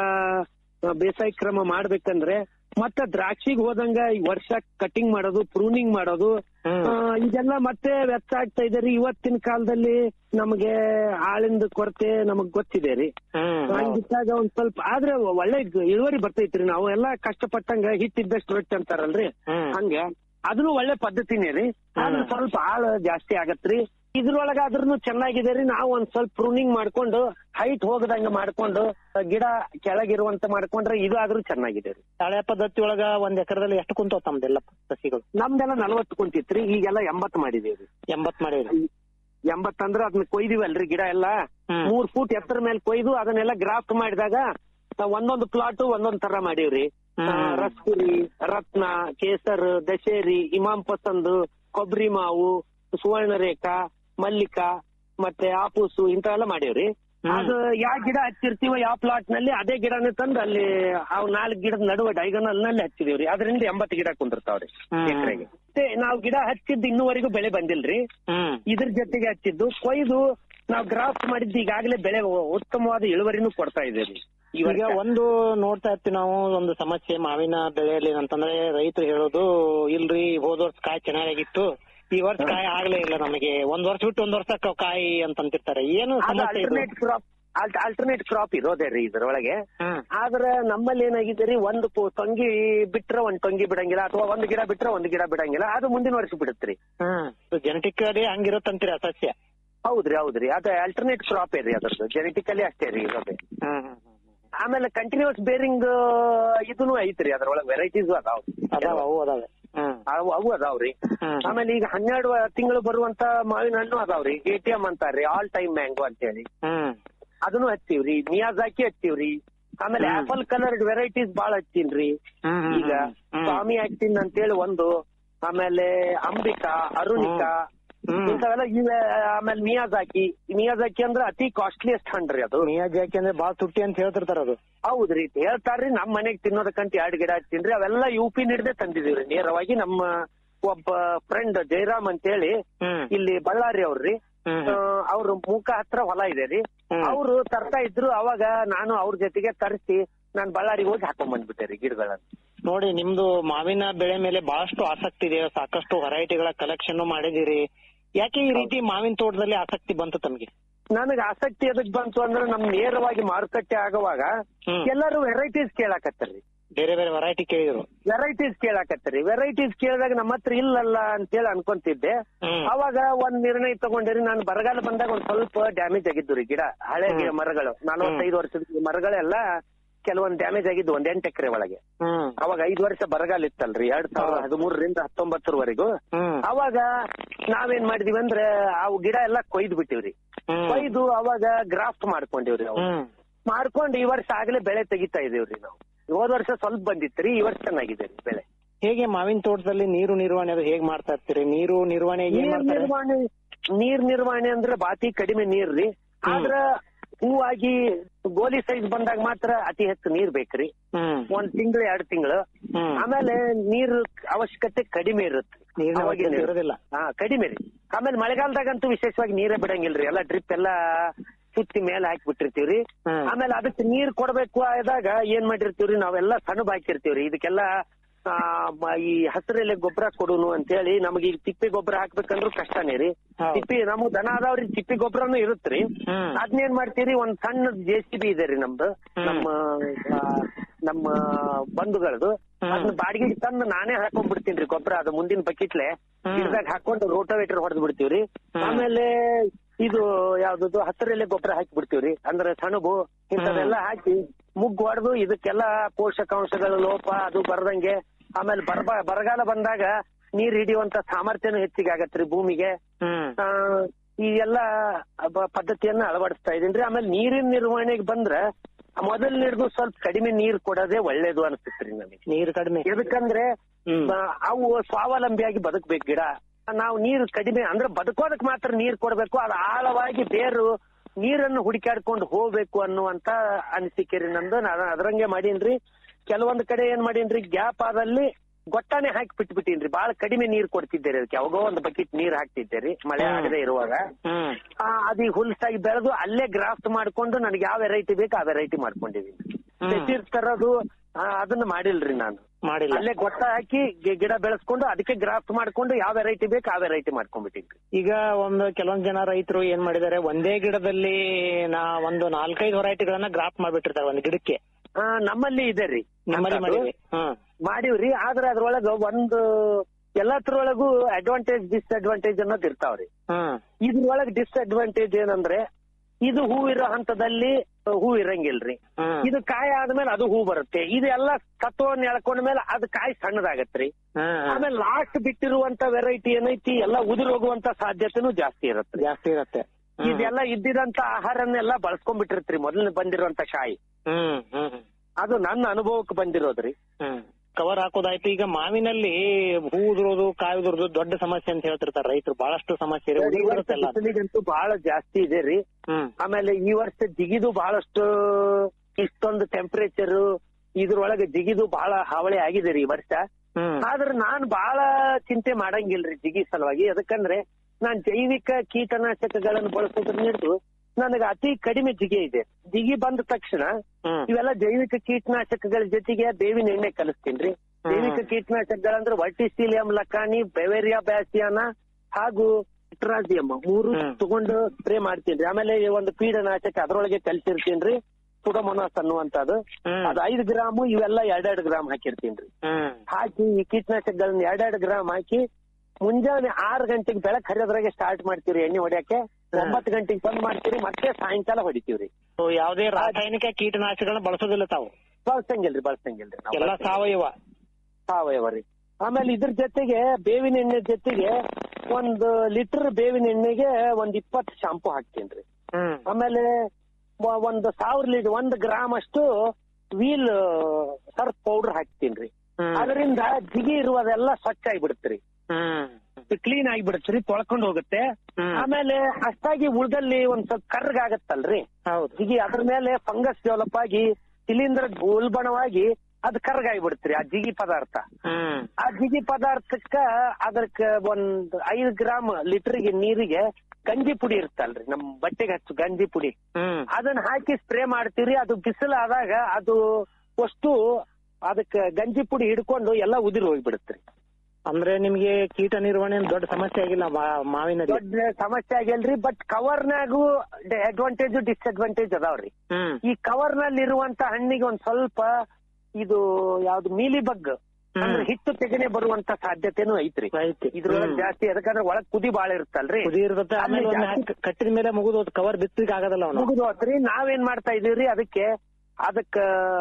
ಆ, ಬೇಸಾಯ ಕ್ರಮ ಮಾಡ್ಬೇಕಂದ್ರೆ ಮತ್ತೆ ದ್ರಾಕ್ಷಿಗ್ ಹೋದಂಗ ಈ ವರ್ಷ ಕಟಿಂಗ್ ಮಾಡೋದು ಪ್ರೂನಿಂಗ್ ಮಾಡೋದು ಹ್ಮ್. ಆ, ಇದೆಲ್ಲ ಮತ್ತೆ ವೆಚ್ಚ ಆಗ್ತಾ ಇದೆ ರೀ ಇವತ್ತಿನ ಕಾಲದಲ್ಲಿ ನಮಗೆ ಆಳಿಂದ ಕೊರತೆ ನಮಗ್ ಗೊತ್ತಿದೆ ರೀ ಹ್ಮ್ ಹೌದು. ಹಂಗಿದ್ದಾಗ ಒಂದ್ ಸ್ವಲ್ಪ ಆದ್ರೆ ಒಳ್ಳೆ ಇಳುವರಿ ಬರ್ತೈತ್ರಿ ನಾವು ಎಲ್ಲಾ ಕಷ್ಟಪಟ್ಟಂಗ ಹಿಟ್ಟಿದ್ದಷ್ಟು ರೊಟ್ಟಿ ಅಂತಾರಲ್ರಿ ಹ್ಮ್. ಹಂಗ ಅದನ್ನು ಒಳ್ಳೆ ಪದ್ಧತಿನೇ ರೀ ಆದ್ರೆ ಸ್ವಲ್ಪ ಆಳ ಜಾಸ್ತಿ ಆಗತ್ರಿ ಇದ್ರೊಳಗ ಅದ್ರೂ ಚೆನ್ನಾಗಿದೆ ರೀ ನಾವು ಒಂದ್ ಸ್ವಲ್ಪ ಪ್ರೂನಿಂಗ್ ಮಾಡ್ಕೊಂಡು ಹೈಟ್ ಹೋಗದಂಗ ಮಾಡ್ಕೊಂಡು ಗಿಡ ಕೆಳಗಿರುವಂತ ಮಾಡ್ಕೊಂಡ್ರೆ ಇದು ಆದ್ರೂ ಚೆನ್ನಾಗಿದೆ ರೀ ಹಳೆ ಪದ್ಧತಿ ಒಳಗ ಒಂದ್ ಎಕರೆದಲ್ಲಿ ಎಷ್ಟು ಕುಂತಾವ್ ತಮ್ದೆಲ್ಲ ಸಸಿಗಳು ನಮ್ದೆಲ್ಲ ನಲವತ್ತು ಕುಂತಿತ್ರಿ ಈಗೆಲ್ಲ ಎಂಬತ್ ಮಾಡಿದೇವ್ರಿ ಎಂಬತ್ ಮಾಡಿರಿ ಎಂಬತ್ ಅಂದ್ರ ಅದನ್ನ ಕೊಯ್ದಿವಲ್ರಿ ಗಿಡ ಎಲ್ಲಾ ಹ್ಮ್. ಮೂರ್ ಫೂಟ್ ಎತ್ತರ ಮೇಲೆ ಕೊಯ್ದು ಅದನ್ನೆಲ್ಲ ಗ್ರಾಫ್ಟ್ ಮಾಡಿದಾಗ ನಾವ್ ಒಂದೊಂದು ಪ್ಲಾಟ್ ಒಂದೊಂದ್ ತರ ಮಾಡೀವ್ರಿ ಹ್ಮ್. ಆ, ರಸ್ಪುರಿ ರತ್ನ ಕೇಸರ್ ದಶೇರಿ ಇಮಾಮ್ ಪಸಂದ್ ಕೊಬ್ಬರಿ ಮಾವು ಸುವರ್ಣ ರೇಖಾ ಮಲ್ಲಿಕಾ ಮತ್ತೆ ಆಪೂಸು ಇಂಥವೆಲ್ಲ ಮಾಡೀವ್ರಿ ಹ್ಮ್. ಅದು ಯಾವ ಗಿಡ ಹಚ್ಚಿರ್ತೀವೋ ಯಾವ ಪ್ಲಾಟ್ ನಲ್ಲಿ ಅದೇ ಗಿಡನೇ ತಂದು ಅಲ್ಲಿ ಅವ್ ನಾಲ್ಕು ಗಿಡದ ನಡುವೆ ಡೈಗನಲ್ ನಲ್ಲಿ ಹಚ್ಚಿದೀವ್ರಿ ಅದರಿಂದ ಎಂಬತ್ತು ಗಿಡ ಕುಂದಿರ್ತಾವ್ರಿ ಹ್ಮ್. ಎಕರೆಗೆ ಮತ್ತೆ ನಾವು ಗಿಡ ಹಚ್ಚಿದ್ದು ಇನ್ನೂವರೆಗೂ ಬೆಳೆ ಬಂದಿಲ್ರಿ ಹ್ಮ್ ಇದ್ರ ಜೊತೆಗೆ ಹಚ್ಚಿದ್ದು ಕೊಯ್ದು ನಾವು ಗ್ರಾಫ್ಟ್ ಮಾಡಿದ್ದು ಈಗಾಗಲೇ ಬೆಳೆ ಉತ್ತಮವಾದ ಇಳುವರಿನೂ ಕೊಡ್ತಾ ಇದೆ ರೀ ಈ ಈಗ ವರ್ಷ. ಒಂದು ನೋಡ್ತಾ ಇರ್ತೀವಿ ನಾವು ಒಂದು ಸಮಸ್ಯೆ ಮಾವಿನ ಬೆಳೆಯಲ್ಲಿ ಅಂತಂದ್ರೆ ರೈತರು ಹೇಳೋದು ಇಲ್ರಿ ಹೋದ ವರ್ಷ ಕಾಯಿ ಚೆನ್ನಾಗಿತ್ತು ಈ ವರ್ಷ ಕಾಯಿ ಆಗ್ಲೇ ಇಲ್ಲ ನಮಗೆ ಒಂದ್ ವರ್ಷ ಬಿಟ್ಟು ಒಂದ್ ವರ್ಷ ಕ- ಕಾಯಿ ಅಂತ ಅಂತಿರ್ತಾರೆ ಏನು ಅದು ಸಮಸ್ಯೆ ಇದು ಅಲ್ಟರ್ನೇಟ್ ಕ್ರಾಪ್ ಅಲ್ಟರ್ನೇಟ್ ಕ್ರಾಪ್ ಇರೋದೇ ರೀ ಇದ್ರೊಳಗೆ ಹ್ಮ್. ಆದ್ರೆ ನಮ್ಮಲ್ಲಿ ಏನಾಗಿದೆ ರೀ ಒಂದು ಪು- ತೊಂಗಿ ಬಿಟ್ರೆ ಒಂದ್ ತೊಂಗಿ ಬಿಡಂಗಿಲ್ಲ ಅಥವಾ ಒಂದ್ ಗಿಡ ಬಿಟ್ರೆ ಒಂದ್ ಗಿಡ ಬಿಡಂಗಿಲ್ಲ ಅದು ಮುಂದಿನ ವರ್ಷ ಬಿಡುತ್ತ್ರಿ ಹ್ಮ್ ಜೆನೆಟಿಕ್ ಅದೇ ಹಂಗಿರುತ್ತಂತೀರ ಸಸ್ಯ ಹೌದ್ರಿ ಹೌದ್ರಿ ಅದು ಅಲ್ಟರ್ನೇಟ್ ಕ್ರಾಪ್ ರೀ ಅದ್ರದ್ದು ಜೆನೆಟಿಕಲಿ ಅಷ್ಟೇ ರೀ ಇರೋದೇ ಹ್ಮ್ ಆಮೇಲೆ ಕಂಟಿನ್ಯೂಸ್ ಬೇರಿಂಗ್ ಇದನ್ನು ಐತ್ರಿ ಅದ್ರೊಳಗೆ ವೆರೈಟೀಸ್ ಅದಾವ ಅದಾವ ಅವು ಅದಾವೆ ಹ್ಮ್ ಅವು ಅವು ಅದಾವ್ರಿ ಹ್ಮ್. ಆಮೇಲೆ ಈಗ ಹನ್ನೆರಡು ತಿಂಗಳು ಬರುವಂತ ಮಾವಿನ ಹಣ್ಣು ಅದಾವ್ರಿ ಎಟಿಎಂ ಅಂತಾರ್ರಿ ಆಲ್ ಟೈಮ್ ಮ್ಯಾಂಗೋ ಅಂತೇಳಿ ಹ್ಮ್ ಅದನ್ನು ಹಚ್ತೀವ್ರಿ ಮಿಯಾಜಾಕಿ ಹಚ್ತೀವ್ರಿ ಆಮೇಲೆ ಹ್ಮ್. ಆಪಲ್ ಕಲರ್ಡ್ ವೆರೈಟೀಸ್ ಬಾಳ ಹಚ್ಚೀನ್ರಿ ಹ್ಮ್, ಹ್ಮ್, ಈಗ ಹ್ಮ್. ಸ್ವಾಮಿ ಆಕ್ಟಿನ್ ಅಂತೇಳಿ ಒಂದು ಆಮೇಲೆ ಅಂಬಿಕಾ ಅರುಣಿಕಾ ಹ್ಮ್. ಇಂಥವೆಲ್ಲ ಇವೆ ಆಮೇಲೆ ಮಿಯಾಜಾಕಿ ಮಿಯಾಜಾಕಿ ಅಂದ್ರೆ ಅತಿ ಕಾಸ್ಟ್ಲಿಯಸ್ಟ್ ಹಣ್ಣ್ರಿ ಅದು ಮಿಯಾಜಾಕಿ ಅಂದ್ರೆ ಬಾಳ ತುಟ್ಟಿ ಅಂತ ಹೇಳ್ತಿರ್ತಾರ ಅದು ಹೌದ್ರಿ ಹೇಳ್ತಾರ್ರಿ ನಮ್ ಮನೆಗ್ ತಿನ್ನೋದಕ್ಕಂತ ಎರಡ್ ಗಿಡ ಹಚ್ಚಿನ್ರಿ ಅವೆಲ್ಲ ಯು ಪಿ ನಿಡ್ದೆ ತಂದಿದೀವ್ರಿ ನೇರವಾಗಿ ನಮ್ಮ ಒಬ್ಬ ಫ್ರೆಂಡ್ ಜಯರಾಮ್ ಅಂತೇಳಿ ಹ್ಮ್ ಇಲ್ಲಿ ಬಳ್ಳಾರಿ ಅವ್ರಿ ಹ್ಮ್. ಅವ್ರ ಮುಖ ಹತ್ರ ಹೊಲ ಇದೆ ರೀ ಹ್ಮ್. ಅವ್ರು ತರ್ತಾ ಇದ್ರು ಅವಾಗ ನಾನು ಅವ್ರ ಜೊತೆಗೆ ತರಿಸಿ ನಾನ್ ಬಳ್ಳಾರಿಗೆ ಹೋಗಿ ಹಾಕೊಂಡ್ ಬಂದ್ಬಿಟ್ಟೆ ರೀ ಗಿಡಗಳನ್ನ ನೋಡಿ ನಿಮ್ದು ಮಾವಿನ ಬೆಳೆ ಮೇಲೆ ಬಹಳಷ್ಟು ಆಸಕ್ತಿ ಇದೆ ಸಾಕಷ್ಟು ವೆರೈಟಿಗಳ ಕಲೆಕ್ಷನ್ ಮಾಡಿದಿರಿ ಯಾಕೆ ಈ ರೀತಿ ಮಾವಿನ ತೋಟದಲ್ಲಿ ಆಸಕ್ತಿ ಬಂತು ತಮಗೆ ನನಗೆ ಆಸಕ್ತಿ ಎದಕ್ ಬಂತು ಅಂದ್ರೆ ನಮ್ ನೇರವಾಗಿ ಮಾರುಕಟ್ಟೆ ಆಗುವಾಗ ಹ್ಮ್. ಎಲ್ಲರೂ ವೆರೈಟೀಸ್ ಕೇಳಾಕತ್ತಾರ್ರಿ ಬೇರೆ ಬೇರೆ ವೆರೈಟಿ ಕೇಳಿದ್ರು ವೆರೈಟೀಸ್ ಕೇಳಾಕತ್ತಾರಿ ವೆರೈಟೀಸ್ ಕೇಳಿದಾಗ ನಮ್ಮ ಹತ್ರ ಇಲ್ಲಲ್ಲ ಅಂತೇಳಿ ಅನ್ಕೊಂತಿದ್ದೆ ಹ್ಮ್. ಅವಾಗ ಒಂದ್ ನಿರ್ಣಯ ತಗೊಂಡಿರಿ ನಾನು ಬರಗಾಲ ಬಂದಾಗ ಒಂದ್ ಸ್ವಲ್ಪ ಡ್ಯಾಮೇಜ್ ಆಗಿದ್ದು ರೀ ಗಿಡ ಹಳೆ ಗಿಡ ಮರಗಳು ನಲವತ್ತೈದು ವರ್ಷದ ಮರಗಳೆಲ್ಲ ಕೆಲವೊಂದ್ ಡ್ಯಾಮೇಜ್ ಆಗಿದ್ದು ಒಂದ್ ಎಂಟು ಎಕರೆ ಒಳಗೆ ಹ್ಮ್ ಅವಾಗ ಐದು ವರ್ಷ ಬರಗಾಲ ಇತ್ತಲ್ರಿ ಎರಡ್ ಸಾವಿರದ ಹದಿಮೂರರಿಂದ ಹತ್ತೊಂಬತ್ತರವರೆಗೂ ಹ್ಮ್ ಅವಾಗ ನಾವೇನ್ ಮಾಡಿದೀವಿ ಅಂದ್ರೆ ಅವು ಗಿಡ ಎಲ್ಲ ಕೊಯ್ದು ಬಿಟ್ಟಿವ್ರಿ ಹ್ಮ್. ಕೊಯ್ದು ಅವಾಗ ಗ್ರಾಫ್ಟ್ ಮಾಡ್ಕೊಂಡಿವ್ರಿ ಅವು ಹ್ಮ್ ಮಾಡ್ಕೊಂಡು ಈ ವರ್ಷ ಆಗ್ಲೇ ಬೆಳೆ ತೆಗಿತಾ ಇದೀವ್ರಿ ನಾವು ಹೋದ ವರ್ಷ ಸ್ವಲ್ಪ ಬಂದಿತ್ರಿ ಈ ವರ್ಷ ಚೆನ್ನಾಗಿದೆ ರೀ ಬೆಳೆ ಹೇಗೆ ಮಾವಿನ ತೋಟದಲ್ಲಿ ನೀರು ನಿರ್ವಹಣೆ ಅದು ಹೇಗ್ ಮಾಡ್ತಾ ಇರ್ತೀರಿ ನೀರು ನಿರ್ವಹಣೆ ಏನ್ ನೀರ್ ಮಾಡ್ತಾರೆ ನಿರ್ವಹಣೆ ನೀರ್ ನಿರ್ವಹಣೆ ಅಂದ್ರೆ ಬಾತಿ ಕಡಿಮೆ ನೀರ್ ರೀ ಆದ್ರ ಹೂವಾಗಿ ಗೋಲಿ ಸೈಜ್ ಬಂದಾಗ ಮಾತ್ರ ಅತಿ ಹೆಚ್ಚು ನೀರ್ ಬೇಕ್ರಿ ಹ್ಮ್ ಒಂದ್ ತಿಂಗಳು ಎರಡ್ ತಿಂಗಳು ಹ್ಮ್. ಆಮೇಲೆ ನೀರ್ ಅವಶ್ಯಕತೆ ಕಡಿಮೆ ಇರುತ್ತೆ ನೀರಿನ ಅವಾಗಿನ ಅವಶ್ಯಕತೆ ಇರೋದಿಲ್ಲ. ಹಾ ಕಡಿಮೆ ರೀ ಆಮೇಲೆ ಮಳೆಗಾಲದಾಗಂತೂ ವಿಶೇಷವಾಗಿ ನೀರೇ ಬಿಡಂಗಿಲ್ರಿ ಎಲ್ಲಾ ಡ್ರಿಪ್ ಎಲ್ಲಾ ಸುತ್ತಿ ಮೇಲೆ ಹಾಕಿ ಬಿಟ್ಟಿರ್ತೀವ್ರಿ ಹ್ಮ್. ಆಮೇಲೆ ಅದಕ್ಕೆ ನೀರ್ ಕೊಡ್ಬೇಕು ಆದಾಗ ಏನ್ ಮಾಡಿರ್ತೀವ್ರಿ ನಾವೆಲ್ಲ ಸಣ್ಣ ಹಾಕಿರ್ತೀವ್ರಿ ಇದಕ್ಕೆಲ್ಲ ಆ, ಮ- ಈ ಹಸಿರೆಲೆ ಗೊಬ್ಬರ ಕೊಡುನು ಅಂತ ಹೇಳಿ ನಮಗೆ ಈಗ ತಿಪ್ಪೆ ಗೊಬ್ಬರ ಹಾಕ್ಬೇಕಂದ್ರೂ ಕಷ್ಟನೇ ರೀ ಹೌದು. ತಿಪ್ಪಿ ನಮಗ್ ದನ ಅದಾವ್ರಿ ತಿಪ್ಪಿ ಗೊಬ್ಬರನು ಇರುತ್ತ್ರಿ ಹ್ಮ್. ಅದ್ನೇನ್ ಮಾಡ್ತೀರಿ ಒಂದ್ ಸಣ್ಣ ಜೆ ಸಿ ಬಿ ಇದೆ ರೀ ನಮ್ದು ಹ್ಮ್. ನಮ್ಮ ಆ, ನಮ್ಮ ಬಂಧುಗಳದು ಹ್ಮ್. ಅದನ್ನ ಬಾಡಿಗೆ ತಂದು ನಾನೇ ಹಾಕೊಂಡ್ ಬಿಡ್ತೀನಿ ರೀ ಗೊಬ್ಬರ ಅದು ಮುಂದಿನ ಬಕೆಟ್ಲೆ ಹ್ಮ್. ಗಿಡದಾಗ ಹಾಕೊಂಡು ರೋಟೋವೇಟರ್ ಹೊಡೆದ್ ಬಿಡ್ತೀವ್ರಿ ಹ್ಮ್. ಆಮೇಲೆ ಇದು ಯಾವ್ದದು ಹಸಿರೆಲೆ ಗೊಬ್ಬರ ಹಾಕಿ ಬಿಡ್ತೀವ್ರಿ ಅಂದ್ರೆ ಸಣಬು ಇಂಥದೆಲ್ಲ ಹಾಕಿ ಮುಗ್ಗು ಹೊಡೆದು ಇದಕ್ಕೆಲ್ಲ ಪೋಷಕಾಂಶಗಳ ಲೋಪ ಅದು ಬರ್ದಂಗೆ ಆಮೇಲೆ ಬರಬ ಬರಗಾಲ ಬಂದಾಗ ನೀರ್ ಹಿಡಿಯುವಂತ ಸಾಮರ್ಥ್ಯನೂ ಹೆಚ್ಚಿಗೆ ಆಗತ್ರಿ ಭೂಮಿಗೆ ಹ್ಮ್ ಆ, ಈ ಎಲ್ಲ ಬ- ಪದ್ಧತಿಯನ್ನ ಅಳವಡಿಸ್ತಾ ಇದೀನಿ ಆಮೇಲೆ ನೀರಿನ ನಿರ್ವಹಣೆಗೆ ಬಂದ್ರ ಮೊದಲ್ ಹಿಡಿದು ಸ್ವಲ್ಪ ಕಡಿಮೆ ನೀರ್ ಕೊಡೋದೇ ಒಳ್ಳೇದು ಅನ್ಸುತ್ರಿ ನನಗೆ ನೀರು ಕಡಿಮೆ ಎದಕ್ಕಂದ್ರೆ ಹ್ಮ್. ಆ, ಅವು ಸ್ವಾವಲಂಬಿಯಾಗಿ ಬದುಕ್ಬೇಕು ಗಿಡ ನಾವು ನೀರು ಕಡಿಮೆ ಅಂದ್ರೆ ಬದುಕೋದಕ್ ಮಾತ್ರ ನೀರ್ ಕೊಡ್ಬೇಕು ಅದು ಆಳವಾಗಿ ಬೇರು ನೀರನ್ನು ಹುಡುಕಾಡ್ಕೊಂಡು ಹೋಗ್ಬೇಕು ಅನ್ನುವಂತ ಅನಿಸಿಕೆ ರೀ ನಂದು ನಾನು ಅದ್ರಂಗೆ ಮಾಡೀನ್ರಿ ಕೆಲವೊಂದ್ ಕಡೆ ಏನ್ ಮಾಡೀನ್ರಿ ಗ್ಯಾಪ್ ಆದಲ್ಲಿ ಗೊಟ್ಟಾನೆ ಹಾಕಿ ಬಿಟ್ಬಿಟ್ಟೀನ್ರಿ ಬಾಳ ಕಡಿಮೆ ನೀರ್ ಕೊಡ್ತಿದ್ದೆ ರೀ ಅದಕ್ಕೆ ಯಾವಾಗೋ ಒಂದು ಬಕೆಟ್ ನೀರ್ ಹಾಕ್ತಿದ್ದೆ ರೀ ಮಳೆ ಹ್ಮ್. ಆಗದೆ ಇರುವಾಗ ಹ್ಮ್ ಆ, ಅದೀಗ ಹುಲ್ಸಾಗಿ ಬೆಳೆದು ಅಲ್ಲೇ ಗ್ರಾಫ್ಟ್ ಮಾಡ್ಕೊಂಡು ನನಗೆ ಯಾವ ವೆರೈಟಿ ಬೇಕು ಆ ವೆರೈಟಿ ಮಾಡ್ಕೊಂಡಿದೀನಿ ಹ್ಮ್. ಸೆಸಿರ್ ತರೋದು ಆ, ಅದನ್ನ ಮಾಡಿಲ್ರಿ ನಾನು ಮಾಡಿಲ್ಲ ಅಲ್ಲೇ ಗೊತ್ತ ಹಾಕಿ ಗಿ- ಗಿಡ ಬೆಳೆಸ್ಕೊಂಡು ಅದಕ್ಕೆ ಗ್ರಾಫ್ಟ್ ಮಾಡ್ಕೊಂಡು ಯಾವ ವೆರೈಟಿ ಬೇಕು ಆ ವೆರೈಟಿ ಮಾಡ್ಕೊಂಡ್ಬಿಟ್ಟಿದ್ವಿ ಈಗ ಒಂದು ಕೆಲವೊಂದ್ ಜನ ರೈತರು ಏನ್ ಮಾಡಿದ್ದಾರೆ ಒಂದೇ ಗಿಡದಲ್ಲಿ ನಾ ಒಂದು ನಾಲ್ಕೈದು ವೆರೈಟಿಗಳನ್ನ ಗ್ರಾಫ್ಟ್ ಮಾಡ್ಬಿಟ್ಟಿರ್ತಾರೆ ಒಂದ್ ಗಿಡಕ್ಕೆ ಆ, ನಮ್ಮಲ್ಲಿ ಇದೆ ರೀ ನಮ್ಮಲ್ಲಿ ಅಂಥದ್ದು. ಮಾಡಿವಿ ಹ್ಮ್ ಮಾಡಿವ್ರಿ ಆದ್ರೆ ಅದ್ರೊಳಗ ಒಂದು ಎಲ್ಲತ್ರೊಳಗೂ ಅಡ್ವಾಂಟೇಜ್ ಡಿಸ್ಅಡ್ವಾಂಟೇಜ್ ಅನ್ನೋದು ಇರ್ತಾವ್ರಿ ಹ್ಮ್ ಇದ್ರೊಳಗ್ ಡಿಸ್ಅಡ್ವಾಂಟೇಜ್ ಏನಂದ್ರೆ ಇದು ಹೂವಿರೋ ಹಂತದಲ್ಲಿ ಹೂ ಇರಂಗಿಲ್ರಿ ಹ್ಮ್ ಇದು ಕಾಯಿ ಆದ್ಮೇಲೆ ಅದು ಹೂ ಬರುತ್ತೆ ಇದೆಲ್ಲ ತತ್ವವನ್ನು ಎಳ್ಕೊಂಡ ಮೇಲೆ ಅದು ಕಾಯಿ ಸಣ್ಣದಾಗತ್ರಿ ಹ್ಮ್ ಆಮೇಲೆ ಲಾಸ್ಟ್ ಬಿಟ್ಟಿರುವಂತ ವೆರೈಟಿ ಏನೈತಿ ಎಲ್ಲ ಉದುರ್ ಹೋಗುವಂತ ಸಾಧ್ಯತೆನೂ ಜಾಸ್ತಿ ಇರುತ್ತೆ ಜಾಸ್ತಿ ಇರತ್ತೆ ಹ್ಮ್. ಇದೆಲ್ಲ ಇದ್ದಿದಂತ ಆಹಾರನ್ನೆಲ್ಲ ಬಳಸ್ಕೊಂಡ್ಬಿಟ್ಟಿರ್ತ್ರಿ ಮೊದಲು ಬಂದಿರುವಂತ ಶಾಯಿ ಹ್ಮ್ ಹ್ಮ್ ಅದು ನನ್ನ ಅನುಭವಕ್ಕೆ ಬಂದಿರೋದ್ರಿ ಹ್ಮ್ ಕವರ್ ಹಾಕೋದಾಯ್ತು ಈಗ ಮಾವಿನಲ್ಲಿ ಹೂ ಉದುರೋದು ಕಾಯಿ ಉದುರೋದು ದೊಡ್ಡ ಸಮಸ್ಯೆ ಅಂತ ಹೇಳ್ತಿರ್ತಾರೆ ರೈತರು ಬಹಳಷ್ಟು ಸಮಸ್ಯೆ ಇದೆ ಉದುರು ಬರುತ್ತೆಲ್ಲ ಬಿಸಿಲಿಗಂತೂ ಬಹಳ ಜಾಸ್ತಿ ಇದೆ ರೀ ಹ್ಮ್ ಆಮೇಲೆ ಈ ವರ್ಷ ಜಿಗಿದು ಬಹಳಷ್ಟು ಇಷ್ಟೊಂದು ಟೆಂಪರೇಚರ್ ಇದ್ರೊಳಗೆ ಜಿಗಿದು ಬಹಳ ಹಾವಳಿ ಆಗಿದೆ ರೀ ಈ ವರ್ಷ ಹ್ಮ್ ಆದ್ರೆ ನಾನ್ ಬಹಳ ಚಿಂತೆ ಮಾಡಂಗಿಲ್ರಿ ಜಿಗಿ ಸಲುವಾಗಿ ಅದಕ್ಕಂದ್ರೆ ನಾನ್ ಜೈವಿಕ ಕೀಟನಾಶಕಗಳನ್ನು ಬಳಸೋದ್ರ ಹಿಡಿದು ನನಗೆ ಅತಿ ಕಡಿಮೆ ಜಿಗೆ ಇದೆ ಜಿಗಿ ಬಂದ ತಕ್ಷಣ ಹ್ಮ್ ಇವೆಲ್ಲ ಜೈವಿಕ ಕೀಟನಾಶಕಗಳ ಜೊತೆಗೆ ಬೇವಿನ ಎಣ್ಣೆ ಕಲಿಸ್ತೀನಿ ಹ್ಮ್. ಜೈವಿಕ ಕೀಟನಾಶಕಗಳಂದ್ರೆ ವರ್ಟಿಸಿಲಿಯಂ ಲಕಾನಿ ಬೆವೇರಿಯಾ ಬ್ಯಾಸಿಯಾನ ಹಾಗೂ ಟ್ರಾಸಿಯಂ ಮೂರು ಹ್ಮ್. ತಗೊಂಡು ಸ್ಪ್ರೇ ಮಾಡ್ತೀನಿ ಆಮೇಲೆ ಈ ಒಂದು ಕೀಟನಾಶಕ ಅದ್ರೊಳಗೆ ಕಲ್ಸಿರ್ತೀನಿ ಸುಡಮೊನಾಸ್ ಅನ್ನುವಂಥದ್ದು ಹ್ಮ್. ಅದು ಐದು ಗ್ರಾಮು ಇವೆಲ್ಲ ಎರಡೆರಡು ಗ್ರಾಮ್ ಹಾಕಿರ್ತೀನಿ ಹ್ಮ್ ಹಾಕಿ ಈ ಕೀಟನಾಶಕಗಳನ್ನ ಎರಡೆರಡು ಗ್ರಾಮ್ ಹಾಕಿ ಮುಂಜಾನೆ ಆರು ಗಂಟೆಗೆ ಬೆಳಕ್ ಹರಿಯೋದ್ರಾಗೆ ಸ್ಟಾರ್ಟ್ ಮಾಡ್ತೀವಿ ಎಣ್ಣೆ ಹೊಡ್ಯಕ್ಕೆ ಒಂಬತ್ತು ಗಂಟೆಗೆ ಬಂದ್ ಮಾಡ್ತೀವಿ ಮತ್ತೆ ಸಾಯಂಕಾಲ ಹೊಡಿತೀವ್ರಿ ಸೊ ಯಾವುದೇ ರಾಸಾಯನಿಕ ಕೀಟನಾಶಕಗಳನ್ನ ಬಳಸೋದಿಲ್ಲ ತಾವು ಬಳಸಂಗಿಲ್ರಿ ಬಳಸಂಗಿಲ್ರಿ ನಾವು ಎಲ್ಲ ಸಾವಯವ ಸಾವಯವ ರೀ ಆಮೇಲೆ ಇದ್ರ ಜೊತೆಗೆ ಬೇವಿನ ಎಣ್ಣೆ ಜೊತೆಗೆ ಒಂದು ಲೀಟರ್ ಬೇವಿನ ಎಣ್ಣೆಗೆ ಒಂದ್ ಇಪ್ಪತ್ತು ಶಾಂಪು ಹಾಕ್ತೀನಿ ಹ್ಮ್ ಆಮೇಲೆ ಒ- ಒಂದು ಸಾವಿರ ಲೀಟರ್ ಒಂದ್ ಗ್ರಾಮ್ ಅಷ್ಟು ವೀಲ್ ಸರ್ಫ್ ಪೌಡರ್ ಹಾಕ್ತೀನಿ ಹ್ಮ್. ಅದರಿಂದ ಜಿಗಿ ಇರುವುದೆಲ್ಲ ಸ್ವಚ್ಛ ಆಗಿಬಿಡುತ್ತ್ರಿ ಹ್ಮ್ ಕ್ಲೀನ್ ಆಗಿಬಿಡುತ್ತ್ರಿ ತೊಳ್ಕೊಂಡು ಹೋಗುತ್ತೆ ಹ್ಮ್. ಆಮೇಲೆ ಅಷ್ಟಾಗಿ ಉಳ್ದಲ್ಲಿ ಒಂದ್ ಸ್ವಲ್ಪ ಕರ್ಗಾಗತ್ತಲ್ರಿ ಹೌದು ಜಿಗಿ ಅದ್ರ ಮೇಲೆ ಫಂಗಸ್ ಡೆವಲಪ್ ಆಗಿ ಶಿಲೀಂಧ್ರ ಉಲ್ಬಣವಾಗಿ ಅದ್ ಕರ್ಗಾಗ್ಬಿಡುತ್ತ್ರಿ ಆ ಜಿಗಿ ಪದಾರ್ಥ ಹ್ಮ್ ಆ ಜಿಗಿ ಪದಾರ್ಥಕ್ಕ ಅದಕ್ಕ ಒಂದ್ ಐದು ಗ್ರಾಮ್ ಲೀಟರ್ಗೆ ನೀರಿಗೆ ಗಂಜಿ ಪುಡಿ ಇರ್ತಲ್ರಿ ನಮ್ ಬಟ್ಟೆಗೆ ಹಚ್ಚು ಗಂಜಿ ಪುಡಿ ಹ್ಮ್ ಅದನ್ನ ಹಾಕಿ ಸ್ಪ್ರೇ ಮಾಡ್ತೀರಿ ಅದು ಬಿಸಿಲು ಆದಾಗ ಅದು ಅಷ್ಟು ಅದಕ್ಕ ಗಂಜಿ ಪುಡಿ ಹಿಡ್ಕೊಂಡು ಎಲ್ಲ ಉದಿರಿ ಹೋಗ್ಬಿಡುತ್ತ್ರಿ ಅಂದ್ರೆ ನಿಮ್ಗೆ ಕೀಟ ನಿರ್ವಹಣೆ ಏನ್ ದೊಡ್ಡ ಸಮಸ್ಯೆ ಆಗಿಲ್ಲ ಮಾ- ಮಾವಿನಲ್ಲಿ ದೊಡ್ಡ ಸಮಸ್ಯೆ ಆಗಿಲ್ರಿ ಬಟ್ ಕವರ್ನಾಗೂ ಅಡ್ವಾಂಟೇಜ್ ಡಿಸ್ಅಡ್ವಾಂಟೇಜ್ ಅದಾವ್ರಿ ಹ್ಮ್ ಈ ಕವರ್ ನಲ್ಲಿ ಇರುವಂತ ಹಣ್ಣಿಗೆ ಒಂದ್ ಸ್ವಲ್ಪ ಇದು ಯಾವ್ದು ಮೀಲಿ ಬಗ್ ಅಂದ್ರೆ ಹಿಟ್ಟು ತೆಗೆನೆ ಬರುವಂತ ಸಾಧ್ಯತೆನೂ ಐತ್ರಿ ಐತಿ ಇದ್ರೊಳಗ್ ಹ್ಮ್. ಜಾಸ್ತಿ ಯಾಕಂದ್ರೆ ಒಳಗ್ ಕುದಿ ಬಾಳ ಇರುತ್ತಲ್ರಿ ಕುದಿ ಇರ್ತತೆ ಆಮೇಲೆ ಅಲ್ಲಿ ಒಮ್ಮೆ ಜಾಸ್ತಿ ಹಾಕಿ ಕಟ್ಟಿದ ಮೇಲೆ ಮುಗಿದು ಕವರ್ ಬಿತ್ತಿಗೆ ಆಗದಲ್ಲ ಅವನು ಮುಗಿದು ಹೋತ್ರಿ ನಾವೇನ್ ಮಾಡ್ತಾ ಇದೀವ್ರಿ ಅದಕ್ಕೆ ಅದಕ್ಕ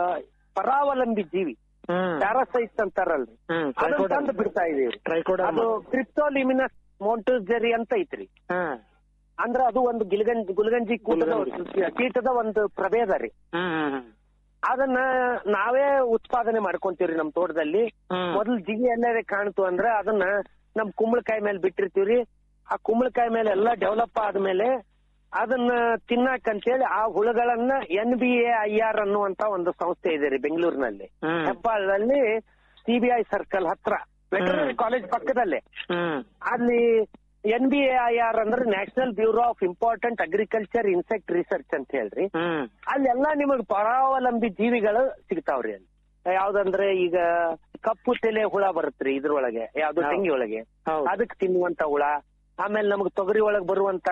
ಪರಾವಲಂಬಿ ಜೀವಿ ಹ್ಮ್ ಪ್ಯಾರಾಸೈಟ್ಸ್ ಅಂತಾರಲ್ರಿ ಹ್ಮ್ ಅದನ್ನ ತಂದು ಬಿಡ್ತಾ ಇದೀವ್ರಿ ಟ್ರೈಕೋಡರ್ಮ. ಅದು ಕ್ರಿಪ್ಟೋಲಿಮಿನಸ್ ಮೋಂಟೋಜರಿ ಅಂತ ಐತ್ರಿ ಹ್ಮ್ ಅಂದ್ರ ಅದು ಒಂದು ಗಿಲ್ಗಂಜಿ ಗುಲ್ಗಂಜಿ ಕೂಟದ ಕೀಟದ ಒಂದು ಪ್ರಭೇದ ರೀ ಹ್ಮ್ ಹ್ಮ್ ಅದನ್ನ ನಾವೇ ಉತ್ಪಾದನೆ ಮಾಡ್ಕೊಂತೀವ್ರಿ ನಮ್ ತೋಟದಲ್ಲಿ ಹ್ಮ್. ಮೊದಲು ಜಿಗಿ ಎಲ್ಲಾರೆ ಕಾಣ್ತು ಅಂದ್ರ ಅದನ್ನ ನಮ್ ಕುಂಬಳಕಾಯಿ ಮೇಲೆ ಬಿಟ್ಟಿರ್ತೀವ್ರಿ ಆ ಕುಂಬಳಕಾಯಿ ಮೇಲೆ ಎಲ್ಲಾ ಡೆವಲಪ್ ಆದ್ಮೇಲೆ ಅದನ್ನ ತಿನ್ನಾಕ್ ಅಂತೇಳಿ ಆ ಹುಳುಗಳನ್ನ N B A I R ಅನ್ನುವಂತ ಒಂದು ಸಂಸ್ಥೆ ಇದೆ ರೀ ಬೆಂಗಳೂರಿನಲ್ಲಿ ಹ್ಮ್. ಹೆಬ್ಬಾಳದಲ್ಲಿ ಸಿಬಿಐ ಸರ್ಕಲ್ ಹತ್ರ ವೆಟರ್ನರಿ ಕಾಲೇಜ್ ಪಕ್ಕದಲ್ಲೇ ಹ್ಮ್ ಅಲ್ಲಿ N B A I R ಅಂದ್ರೆ national bureau of important agriculture insect research ಅಂತ ಹೇಳ್ರಿ ಹ್ಮ್ ಅಲ್ಲೆಲ್ಲ ನಿಮಗ್ ಪರಾವಲಂಬಿ ಜೀವಿಗಳು ಸಿಗ್ತಾವ್ರಿ ಅಲ್ಲಿ ಯಾವ್ದಂದ್ರೆ ಈಗ ಕಪ್ಪು ತಲೆ ಹುಳ ಬರುತ್ತ್ರಿ ಇದ್ರೊಳಗೆ ಯಾವ್ದು ಹೌದು. ತೆಂಗಿ ಒಳಗೆ ಹೌದು ಅದಕ್ ತಿನ್ನುವಂತ ಹುಳ ಆಮೇಲೆ ನಮಗ್ ತೊಗರಿ ಒಳಗ್ ಬರುವಂತ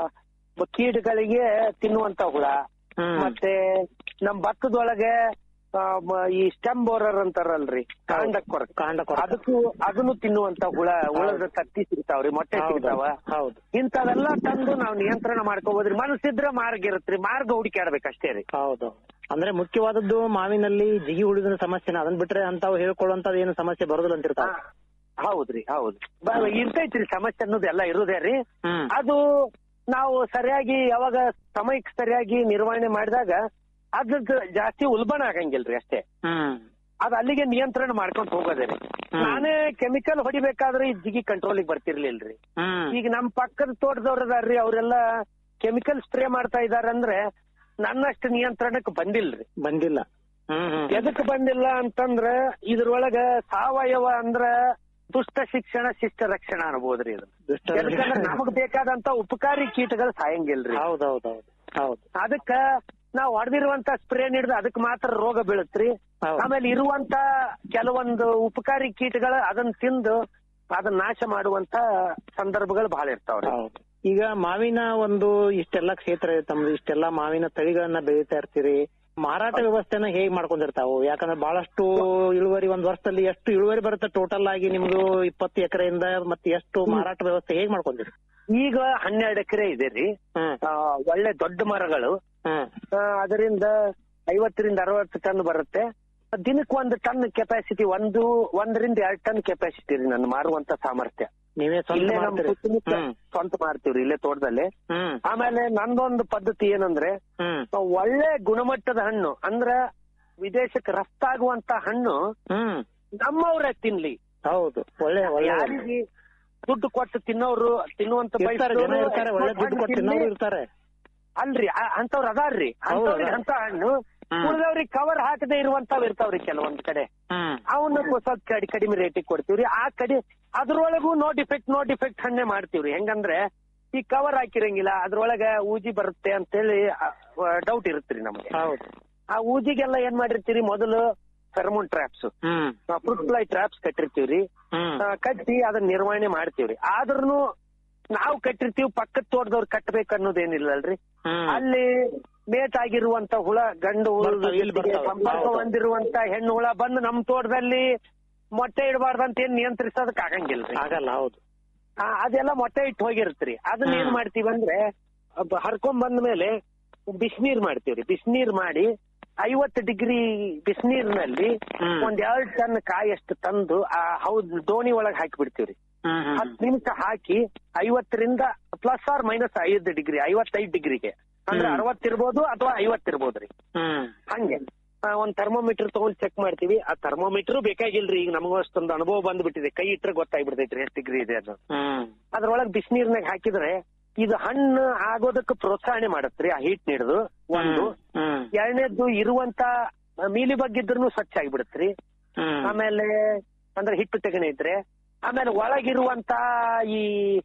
ಕೀಟಗಳಿಗೆ ತಿನ್ನುವಂತ ಹುಳ ಹ್ಮ್. ಮತ್ತೆ ನಮ್ ಭತ್ತದೊಳಗೆ ಆ, ಮ- ಈ ಸ್ಟೆಮ್ ಬೋರರ್ ಅಂತಾರಲ್ರಿ ಕಾಂಡ ಕೊರಕ ಕಾಂಡ ಕೊರಕ. ಅದಕ್ಕೂ ಅದನ್ನು ತಿನ್ನುವಂತ ಹುಳ ಹುಳದ ತತ್ತಿ ಸಿಗ್ತಾವ್ರಿ ಮೊಟ್ಟೆ ಹೌದು. ಸಿಗ್ತಾವ ಹೌದು ಇಂಥವೆಲ್ಲ ತಂದು ನಾವು ನಿಯಂತ್ರಣ ಮಾಡ್ಕೋಬೋದ್ರಿ ಮನಸ್ಸಿದ್ರೆ ಮಾರ್ಗ ಇರತ್ರಿ ಮಾರ್ಗ ಹುಡುಕಾಡ್ಬೇಕಷ್ಟೇ ರೀ ಹೌದು ಅಂದ್ರೆ ಮುಖ್ಯವಾದದ್ದು ಮಾವಿನಲ್ಲಿ ಜಿಗಿ ಉಳಿದ ಸಮಸ್ಯೆನ ಅದನ್ನ ಬಿಟ್ರೆ ಅಂತಾವ್ ಹೇಳ್ಕೊಳ್ಳುವಂತದ್ ಏನು ಸಮಸ್ಯೆ ಬರೋದಿಲ್ಲ ಅಂತಿರ್ತಾವ ಹಾ, ಹೌದ್ರಿ ಹೌದು ಬ- ಇರ್ತೈತ್ರಿ ಸಮಸ್ಯೆ ಅನ್ನೋದು ಎಲ್ಲ ಇರೋದೇ ರೀ ಹ್ಮ್ ಅದು ನಾವು ಸರಿಯಾಗಿ ಯಾವಾಗ ಸಮಯಕ್ಕೆ ಸರಿಯಾಗಿ ನಿರ್ವಹಣೆ ಮಾಡಿದಾಗ ಅದ್ರದ್ದು ಜಾಸ್ತಿ ಉಲ್ಬಣ ಆಗಂಗಿಲ್ರಿ ಅಷ್ಟೇ ಹ್ಮ್ ಅದ್ ಅಲ್ಲಿಗೆ ನಿಯಂತ್ರಣ ಮಾಡ್ಕೊಂತ ಹೋಗೋದೇ ರೀ ಹ್ಮ್. ನಾನೇ ಕೆಮಿಕಲ್ ಹೊಡಿಬೇಕಾದ್ರೆ ಈ ಜಿಗಿ ಕಂಟ್ರೋಲಿಗೆ ಬರ್ತಿರ್ಲಿಲ್ರಿ ಹ್ಮ್ ಈಗ ನಮ್ ಪಕ್ಕದ ತೋಟದವ್ರ ಅದಾರ್ರಿ ಅವರೆಲ್ಲ ಕೆಮಿಕಲ್ ಸ್ಪ್ರೇ ಮಾಡ್ತಾ ಇದಾರಂದ್ರೆ ನನ್ನಷ್ಟು ನಿಯಂತ್ರಣಕ್ಕೆ ಬಂದಿಲ್ರಿ ಬಂದಿಲ್ಲ ಹ್ಮ್ ಹ್ಮ್ ಎದಕ್ ಬಂದಿಲ್ಲ ಅಂತಂದ್ರ ಇದ್ರೊಳಗ ಸಾವಯವ ಅಂದ್ರ ದುಷ್ಟ ಶಿಕ್ಷಣ ಶಿಷ್ಟ ರಕ್ಷಣಾ ಅನ್ಬೋದ್ರಿ ಇದು ದುಷ್ಟ ಯಾಕಂದ್ರ ನಮಗ್ ಬೇಕಾದಂತ ಉಪಕಾರಿ ಕೀಟಗಳು ಸಾಯಂಗಿಲ್ರಿ ಹೌದೌದೌದು ಹೌದು ಅದಕ್ಕ ನಾವ್ ಹೊಡೆದಿರುವಂತ ಸ್ಪ್ರೇ ನೀಡಿದ ಅದಕ್ ಮಾತ್ರ ರೋಗ ಬೀಳತ್ರಿ ಹೌದು. ಆಮೇಲೆ ಇರುವಂತ ಕೆಲವೊಂದು ಉಪಕಾರಿ ಕೀಟಗಳು ಅದನ್ನ ತಿಂದು ಅದನ್ನ ನಾಶ ಮಾಡುವಂತ ಸಂದರ್ಭಗಳು ಬಹಳ ಇರ್ತಾವ್ರಿ ಹೌದು ಈಗ ಮಾವಿನ ಒಂದು ಇಷ್ಟೆಲ್ಲ ಕ್ಷೇತ್ರ ಇದೆ ತಮ್ದು ಇಷ್ಟೆಲ್ಲ ಮಾವಿನ ತಳಿಗಳನ್ನ ಬೆಳೀತಾ ಇರ್ತೀರಿ ಮಾರಾಟ ವ್ಯವಸ್ಥೆನ ಹೇಗ್ ಮಾಡ್ಕೊಂಡಿರ್ತಾವು ಯಾಕಂದ್ರೆ ಬಹಳಷ್ಟು ಇಳುವರಿ ಒಂದ್ ವರ್ಷದಲ್ಲಿ ಎಷ್ಟು ಇಳುವರಿ ಬರುತ್ತೆ ಟೋಟಲ್ ಆಗಿ ನಿಮ್ದು ಇಪ್ಪತ್ತು ಎಕರೆಯಿಂದ ಮತ್ತೆ ಎಷ್ಟು ಮಾರಾಟ ವ್ಯವಸ್ಥೆ ಹೇಗ್ ಮಾಡ್ಕೊಂಡಿರಿ ಈಗ ಹನ್ನೆರಡು ಎಕರೆ ಇದೆ ರೀ ಹ್ಮ್ ಆ, ಒಳ್ಳೆ ದೊಡ್ಡ ಮರಗಳು ಹ್ಮ್ ಆ, ಅದರಿಂದ ಐವತ್ತರಿಂದ ಅರವತ್ತು ಟನ್ ಬರುತ್ತೆ ದಿನಕ್ಕೆ ಒಂದು ಟನ್ ಕೆಪಾಸಿಟಿ ಒಂದು ಒಂದರಿಂದ ಎರಡು ಟನ್ ಕೆಪಾಸಿಟಿ ರೀ ನನ್ನ ಮಾರುವಂತ ಸಾಮರ್ಥ್ಯ ನೀವೇ ಸ್ವಂತ ಇಲ್ಲೇ ನಮ್ ಮಾಡ್ತೀರಿ ಸುತ್ತಮುತ್ತ ಹ್ಮ್ ಸ್ವಂತ ಮಾಡ್ತೀವ್ರಿ ಇಲ್ಲೇ ತೋಟದಲ್ಲಿ ಹ್ಮ್ ಆಮೇಲೆ ನಂದೊಂದು ಪದ್ಧತಿ ಏನಂದ್ರೆ ಹ್ಮ್ ಒಳ್ಳೆ ಗುಣಮಟ್ಟದ ಹಣ್ಣು ಅಂದ್ರ ವಿದೇಶಕ್ಕೆ ರಫ್ತಾಗುವಂತ ಹಣ್ಣು ಹ್ಮ್ ನಮ್ಮವ್ರೇ ತಿನ್ಲಿ ಹೌದು ಒಳ್ಳೆ ಒಳ್ಳೆ ಯಾರಿಗೆ ದುಡ್ಡು ಕೊಟ್ಟು ತಿನ್ನೋರು ತಿನ್ನುವಂತ ಇರ್ತಾರೆ ಜನ ಬಯಸೋರು ಇರ್ತಾರೆ ಒಳ್ಳೆ ದುಡ್ಡು ಹಣ್ಣು ಕೊಟ್ಟು ತಿನ್ಲಿ. ತಿನ್ನೋರು ಇರ್ತಾರೆ ಅಲ್ರಿ ಆ- ಅಂತವ್ರು ಅದಾರ್ರಿ ಹೌದು, ಅಂತವ್ರಿಗೆ ಅದಾರ. ಅಂತ ಹಣ್ಣು ಹ್ಮ್. ಉಳಿದವ್ರಿಗೆ ಕವರ್ ಹಾಕದೆ ಇರುವಂತಾವ್ ಇರ್ತಾವ್ರಿ ಕೆಲವೊಂದ್ ಕಡೆ ಹ್ಮ್ ಅವನ್ನ ಸ್ವಲ್ಪ ಕಡಿ ಕಡಿಮೆ ರೇಟಿಗೆ ಕೊಡ್ತೀವ್ರಿ ಆ ಕಡೆ ಅದ್ರೊಳಗೂ ನೋ ಡಿಫೆಕ್ಟ್ ನೋ ಡಿಫೆಕ್ಟ್ ಹಣ್ಣೆ ಮಾಡ್ತೀವ್ರಿ ಹೆಂಗಂದ್ರೆ ಈ ಕವರ್ ಹಾಕಿರಂಗಿಲ್ಲ ಅದ್ರೊಳಗ ಊಜಿ ಬರುತ್ತೆ ಅಂತೇಳಿ ಡೌಟ್ ಇರುತ್ತ್ರಿ ನಮಗೆ ಹೌದು ಆ ಊಜಿಗೆಲ್ಲ ಏನ್ ಮಾಡಿರ್ತೀರಿ ಮೊದಲು ಫೆರಮೋನ್ ಟ್ರಾಪ್ಸ್ ಹ್ಮ್ ಫ್ರೂಟ್ ಫ್ಲೈ ಟ್ರಾಪ್ಸ್ ಕಟ್ಟಿರ್ತೀವ್ರಿ ಹ್ಮ್ ಆ, ಕಟ್ಟಿ ಅದನ್ನ ನಿರ್ವಹಣೆ ಮಾಡ್ತೀವ್ರಿ ಆದ್ರೂ ನಾವು ಕಟ್ಟಿರ್ತೀವಿ ಪಕ್ಕದ ತೋಟದವ್ರು ಕಟ್ಟಬೇಕು ಅನ್ನೋದೇನಿಲ್ಲ ಅಲ್ರಿ ಹ್ಮ್ ಅಲ್ಲಿ ಮೇಟ್ ಆಗಿರುವಂತ ಹುಳ ಗಂಡು ಹುಳದ ಬರ್ತಾವೆ, ಇಲ್ಲಿ ಜೊತೆಗೆ ಬರ್ತಾವೆ. ಸಂಪರ್ಕ ಹೌದು. ಹೊಂದಿರುವಂತ ಹೆಣ್ಣು ಹುಳ ಬಂದು ನಮ್ ತೋಟದಲ್ಲಿ ಮೊಟ್ಟೆ ಇಡಬಾರ್ದಂತ ಏನ್ ನಿಯಂತ್ರಿಸೋದಕ್ ಆಗಂಗಿಲ್ರಿ ಆಗಲ್ಲ ಹೌದು ಆ, ಅದೆಲ್ಲ ಮೊಟ್ಟೆ ಇಟ್ಟು ಹೋಗಿರ್ತ್ರಿ ಅದನ್ನ ಏನ್ ಹ್ಮ್. ಮಾಡ್ತೀವಿ ಅಂದ್ರೆ ಅಬ್ಬ ಹರ್ಕೊಂಡ್ ಬಂದ ಮೇಲೆ ಬಿಸಿನೀರ್ ಮಾಡ್ತೀವ್ರಿ ಬಿಸಿನೀರ್ ಮಾಡಿ ಐವತ್ತು ಡಿಗ್ರಿ ಬಿಸಿನೀರ್ನಲ್ಲಿ ಹ್ಮ್. ಒಂದ್ ಎರಡ್ ಟನ್ ಕಾಯಷ್ಟು ತಂದು ಆ ಹೌದ್ ದೋಣಿ ಒಳಗ್ ಹಾಕಿ ಬಿಡ್ತೀವ್ರಿ ಹ್ಮ್ ಹ್ಮ್ ಹತ್ತು ನಿಮಿಷ ಹಾಕಿ ಐವತ್ತರಿಂದ ಪ್ಲಸ್ ಆರ್ ಮೈನಸ್ ಐದು ಡಿಗ್ರಿ ಐವತ್ತೈದು ಡಿಗ್ರಿಗೆ ಅಂದ್ರೆ ಹ್ಮ್. ಅರವತ್ತಿರ್ಬೋದು ಅಥವಾ ಐವತ್ತಿರ್ಬೋದ್ರಿ ಹ್ಮ್ ಹಂಗೆ ಆ, ಒಂದ್ ಥರ್ಮೋಮೀಟರ್ ತಗೊಂಡ್ ಚೆಕ್ ಮಾಡ್ತೀವಿ ಆ ಥರ್ಮೋಮೀಟರ್ ಬೇಕಾಗಿಲ್ರಿ ಈಗ ನಮಗೂ ಅಷ್ಟೊಂದು ಅನುಭವ ಬಂದ್ಬಿಟ್ಟಿದೆ ಕೈ ಇಟ್ರೆ ಗೊತ್ತಾಗ್ಬಿಡ್ತೈತ್ರಿ ಎಷ್ಟು ಡಿಗ್ರಿ ಇದೆ ಅದು ಹ್ಮ್ ಅದ್ರೊಳಗ್ ಬಿಸಿನೀರ್ನಾಗ ಹಾಕಿದ್ರೆ ಇದು ಹಣ್ಣು ಆಗೋದಕ್ಕೆ ಪ್ರೋತ್ಸಾಹನೆ ಮಾಡತ್ರಿ ಆ ಹೀಟ್ ನೀಡುದು ಒಂದು ಹ್ಮ್ ಎರಡನೇದ್ದು ಇರುವಂತ ಮೀಲಿ ಬಗ್ಗಿದ್ರು ಸ್ವಚ್ಛ ಆಗಿಬಿಡತ್ರಿ ಹ್ಮ್ ಆಮೇಲೆ ಅಂದ್ರೆ ಹಿಟ್ಟು ತೆಗಣೆ ಇದ್ರೆ ಆಮೇಲೆ ಒಳಗಿರುವಂತ ಈ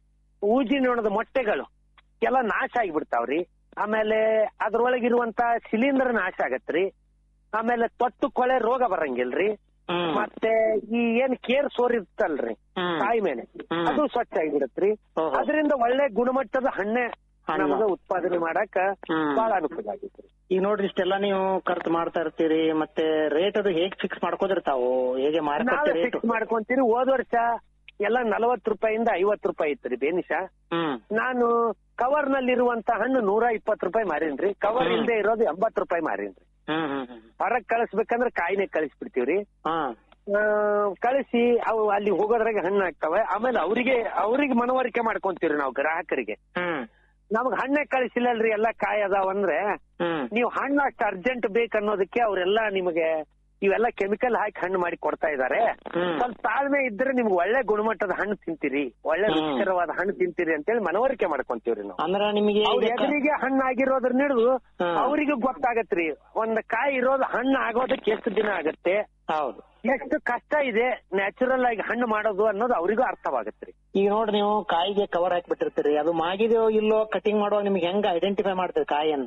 ಊಜಿ ನೊಣದ ಮೊಟ್ಟೆಗಳು ಎಲ್ಲ ನಾಶ ಆಗಿಬಿಡ್ತಾವ್ರಿ ಆಮೇಲೆ ಅದ್ರೊಳಗಿರುವಂತ ಶಿಲೀಂಧ್ರ ನಾಶ ಆಗತ್ರಿ ಆಮೇಲೆ ತೊಟ್ಟು ಕೊಳೆ ರೋಗ ಬರಂಗಿಲ್ರಿ ಹ್ಮ್ ಮತ್ತೆ ಈ ಏನ್ ಕೇರ್ ಸೋರ್ ಇರ್ತಲ್ರಿ ಹ್ಮ್. ಕಾಯಿ ಮೇಲೆ ಹ್ಮ್. ಅದು ಸ್ವಚ್ಛ ಆಗಿಬಿಡತ್ರಿ ಓಹೋ. ಅದರಿಂದ ಒಳ್ಳೆ ಗುಣಮಟ್ಟದ ಹಣ್ಣೆ ಹಣ್ಣು. ನಮಗ ಉತ್ಪಾದನೆ ಮಾಡಾಕ ಹ್ಮ್. ಬಹಳ ಅನುಕೂಲ ಆಗೈತ್ರಿ ಈಗ ನೋಡ್ರಿ ಇಷ್ಟೆಲ್ಲ ನೀವು ಖರ್ಚು ಮಾಡ್ತಾ ಇರ್ತೀರಿ ಮತ್ತೆ ರೇಟ್ ಅದು ಹೇಗ್ ಫಿಕ್ಸ್ ಮಾಡ್ಕೋದಿರ್ತಾವು ಹೇಗೆ ಮಾರುಕಟ್ಟೆ ನಾವೇ ರೇಟ್ ಫಿಕ್ಸ್ ಮಾಡ್ಕೊಂತೀರಿ ಹೋದ ವರ್ಷ ಎಲ್ಲ ನಲವತ್ತು ರೂಪಾಯಿಂದ ಐವತ್ತು ರೂಪಾಯಿ ಇತ್ರಿ ಬೇನಿಶ ಹ್ಮ್ ನಾನು ಕವರ್ ನಲ್ಲಿರುವಂತ ಹಣ್ಣು ನೂರ ಇಪ್ಪತ್ತು ರೂಪಾಯಿ ಮಾರೀನ್ರಿ ಕವರ್ ಹ್ಮ್. ಇಲ್ಲದೆ ಇರೋದು ಎಂಬತ್ತು ರೂಪಾಯಿ ಮಾರೀನ್ರಿ ಹ್ಮ್ ಹ್ಮ್ ಹ್ಮ್ ಹೊರಗ್ ಕಳಿಸ್ಬೇಕಂದ್ರೆ ಕಾಯಿನೇ ಕಳಿಸ್ಬಿಡ್ತೀವ್ರಿ ಹಾ ಆ, ಕಳಿಸಿ ಅವು ಅಲ್ಲಿ ಹೋಗೋದ್ರಾಗ ಹಣ್ಣು ಆಗ್ತವೆ ಆಮೇಲೆ ಅವರಿಗೆ ಅವ್ರಿಗೆ ಮನವರಿಕೆ ಮಾಡ್ಕೊಂತೀವ್ರಿ ನಾವು ಗ್ರಾಹಕರಿಗೆ ಹ್ಮ್ ನಮಗ್ ಹಣ್ಣೆ ಕಳಿಸಿಲ್ಲಲ್ರಿ ಎಲ್ಲಾ ಕಾಯಿ ಅದಾವ ಅಂದ್ರೆ ಹ್ಮ್ ನೀವು ಹಣ್ಣು ಅಷ್ಟು ಅರ್ಜೆಂಟ್ ಬೇಕನ್ನೋದಕ್ಕೆ ಅವರೆಲ್ಲ ನಿಮಗೆ ಇವೆಲ್ಲ ಕೆಮಿಕಲ್ ಹಾಕಿ ಹಣ್ಣು ಮಾಡಿ ಕೊಡ್ತಾ ಇದಾರೆ ಹ್ಮ್. ಸ್ವಲ್ಪ ತಾಳ್ಮೆ ಇದ್ರೆ ನಿಮ್ಗೆ ಒಳ್ಳೆ ಗುಣಮಟ್ಟದ ಹಣ್ಣು ತಿಂತೀರಿ ಒಳ್ಳೆ ಹ್ಮ್. ರುಚಿಕರವಾದ ಹಣ್ಣು ತಿಂತೀರಿ ಅಂತೇಳಿ ಮನವರಿಕೆ ಮಾಡ್ಕೊಂತೀವ್ರಿ ನಾವು ಅಂದ್ರ ನಿಮಗೆ ಅವ್ರ ಈಗ ಕ- ಎದುರಿಗೆ ಹಣ್ಣು ಆಗಿರೋದ್ರ ಹಿಡಿದು ಹ್ಮ್. ಅವರಿಗೂ ಗೊತ್ತಾಗತ್ರಿ ಒಂದ್ ಕಾಯಿ ಇರೋದು ಹಣ್ಣು ಆಗೋದಕ್ಕೆ ಎಷ್ಟು ದಿನ ಆಗತ್ತೆ ಹೌದು ಎಷ್ಟು ಕಷ್ಟ ಇದೆ ನ್ಯಾಚುರಲ್ ಆಗಿ ಹಣ್ಣು ಮಾಡೋದು ಅನ್ನೋದು ಅವರಿಗೂ ಅರ್ಥವಾಗತ್ರಿ ಈಗ ನೋಡ್ರಿ ನೀವು ಕಾಯಿಗೆ ಕವರ್ ಹಾಕ್ಬಿಟ್ಟಿರ್ತೀರಿ ಅದು ಮಾಗಿದೆಯೋ ಇಲ್ಲೋ ಕಟಿಂಗ್ ಮಾಡುವಾಗ ನಿಮ್ಗೆ ಹೆಂಗ ಐಡೆಂಟಿಫೈ ಮಾಡ್ತೀರಿ ಕಾಯಿಯನ್ನ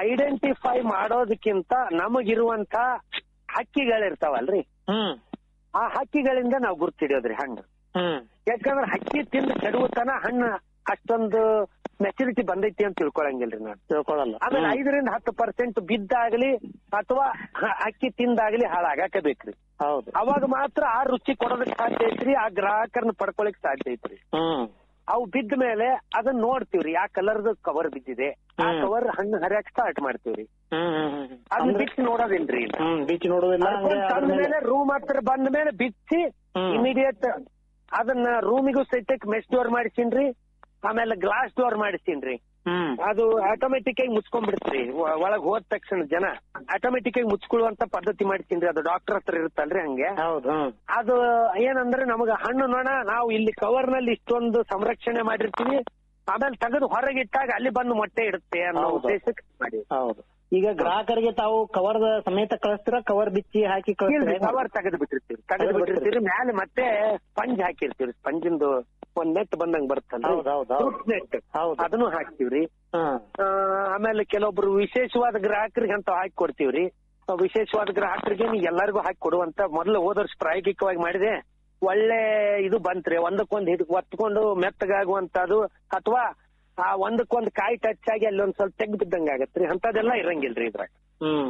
ಐಡೆಂಟಿಫೈ ಮಾಡೋದಕ್ಕಿಂತ ನಮಗಿರುವಂತ ಹಕ್ಕಿಗಳಿರ್ತಾವಲ್ರಿ ಹ್ಮ್ ಆ ಹಕ್ಕಿಗಳಿಂದ ನಾವು ಗುರ್ತಿಡಿಯೋದ್ರಿ ಹಣ್ಣು ಹ್ಮ್ ಯಾಕಂದ್ರೆ ಹಕ್ಕಿ ತಿಂದು ಕೆಡುವತನ ಹಣ್ಣು ಅಷ್ಟೊಂದು ಮೆಚುರಿಟಿ ಬಂದೈತಿ ಅಂತ ತಿಳ್ಕೊಳಂಗಿಲ್ರಿ ನಾನು ತಿಳ್ಕೊಳಲ್ಲ ಆಮೇಲೆ ಐದರಿಂದ ಹತ್ತು ಪರ್ಸೆಂಟ್ ಬಿದ್ದಾಗ್ಲಿ ಅಥವಾ ಹ- ಅಕ್ಕಿ ತಿಂದಾಗ್ಲಿ ಹಾಳಾಗಾಕ ಬೇಕ್ರಿ ಹೌದು ಅವಾಗ ಮಾತ್ರ ಆ ರುಚಿ ಕೊಡೋದಕ್ಕೆ ಸಾಧ್ಯ ಐತ್ರಿ ಆ ಗ್ರಾಹಕರನ್ನ ಪಡ್ಕೊಳಕ್ ಸಾಧ್ಯ ಐತ್ರಿ ಹ್ಮ್ ಅವು ಬಿದ್ದ ಮೇಲೆ ಅದನ್ನ ನೋಡ್ತೀವ್ರಿ ಯಾವ ಕಲರ್ದು ಕವರ್ ಬಿದ್ದಿದೆ ಆ ಹ್ಮ್. ಕವರ್ ಹಣ್ಣು ಹರಿಯಕ್ ಸ್ಟಾರ್ಟ್ ಮಾಡ್ತೀವ್ರಿ ಹ್ಮ್ ಹ್ಮ್ ಹ್ಮ್ ಅದನ್ನ ಅಂದ್ರೆ- ಬಿಚ್ಚಿ ನೋಡೋದಿಲ್ರಿ ಇಲ್ಲ ಹ್ಮ್ ಬೀಚ್ ನೋಡುದಿಲ್ಲ ಹಂಗೆ ಅದ್ರ ತಂದ ಮೇಲೆ ಮೇಲೆ ರೂಮ್ ಹತ್ರ ಬಂದ ಮೇಲೆ ಬಿಚ್ಚಿ ಹ್ಮ್. ಇಮಿಡಿಯೇಟ್ ಅದನ್ನ ರೂಮಿಗೂ ಸಹಿತಕ್ ಮೆಸ್ ಡೋರ್ ಮಾಡಿಸ್ತೀನ್ರಿ ಆಮೇಲೆ ಗ್ಲಾಸ್ ಡೋರ್ ಮಾಡಿಸ್ತೀನ್ರಿ ಹ್ಮ್ ಅದು ಆಟೋಮೆಟಿಕ್ ಆಗಿ ಮುಚ್ಕೊಂಡ್ಬಿಡ್ತ್ರಿ ಒ- ಒಳಗ್ ಹೋದ ತಕ್ಷಣ ಜನ ಆಟೋಮೆಟಿಕ್ ಆಗಿ ಮುಚ್ಕೊಳ್ಳುವಂತ ಪದ್ಧತಿ ಮಾಡ್ತೀನ್ರಿ ಅದು ಡಾಕ್ಟರ್ ಹತ್ರ ಇರುತ್ತಲ್ರಿ ಹಂಗೆ ಹೌದು ಹ್ಮ್ ಅದು ಏನಂದ್ರೆ ನಮಗ ಹಣ್ಣು ನೋಣ ನಾವು ಇಲ್ಲಿ ಕವರ್ ನಲ್ಲಿ ಇಷ್ಟೊಂದು ಸಂರಕ್ಷಣೆ ಮಾಡಿರ್ತೀವಿ ಆಮೇಲೆ ತೆಗೆದು ಹೊರಗೆ ಇಟ್ಟಾಗ ಅಲ್ಲಿ ಬಂದು ಮೊಟ್ಟೆ ಇಡುತ್ತೆ ಅನ್ನೋ ಹೌದು. ಉದ್ದೇಶಕ್ಕೆ ಮಾಡಿ ಹೌದು ಈಗ ಗ್ರಾಹಕರಿಗೆ ತಾವು ಕವರ್ ಸಮೇತ ಕಳಿಸ್ತೀರಾ ಕವರ್ ಬಿಚ್ಚಿ ಹಾಕಿ ಕಳಿಸ್ತೀರಾ ಕವರ್ ತೆಗೆದು ಬಿಟ್ಟಿರ್ತೀವಿ ತೆಗೆದು ಬಿಟ್ಟಿರ್ತೀವಿ ಮ್ಯಾಲೆ ಮತ್ತೆ ಸ್ಪಂಜ್ ಹಾಕಿರ್ತೀವಿ ಸ್ಪಂಜಿಂದು ಒಂದ್ ನೆಟ್ ಬಂದಂಗ್ ಬರುತ್ತಲ್ಲ ಹೌದು, ಹೌದು, ಹೌದು. ನೆಟ್ ಹೌದು. ಅದನ್ನು ಹಾಕ್ತಿವ್ರಿ ಹ್ಮ್ ಆ, ಆಮೇಲೆ ಕೆಲವೊಬ್ರು ವಿಶೇಷವಾದ ಗ್ರಾಹಕರಿಗೆ ಅಂತ ಹಾಕಿ ಕೊಡ್ತೀವ್ರಿ ಆ ವಿಶೇಷವಾದ ಗ್ರಾಹಕರಿಗೆ ನೀ ಎಲ್ಲರಿಗೂ ಹಾಕಿ ಕೊಡುವಂತ ಮೊದಲು ಹೋದ ವರ್ಷ ಪ್ರಾಯೋಗಿಕವಾಗಿ ಮಾಡಿದೆ ಒಳ್ಳೆ ಇದು ಬಂತ್ರಿ ಒಂದಕ್ಕೊಂದ್ ಹಿಡ್ ಒತ್ಕೊಂಡು ಮೆತ್ತಗಾಗುವಂತದು ಅಥವಾ ಆ ಒಂದಕ್ಕೊಂದ್ ಕಾಯಿ ಟಚ್ ಆಗಿ ಅಲ್ಲಿ ಒಂದ್ ಸ್ವಲ್ಪ ತೆಗ್ದು ಬಿದ್ದಂಗ ಆಗತ್ರಿ ಅಂತದೆಲ್ಲ ಇರಂಗಿಲ್ರಿ ಇದ್ರಾಗ ಹ್ಮ್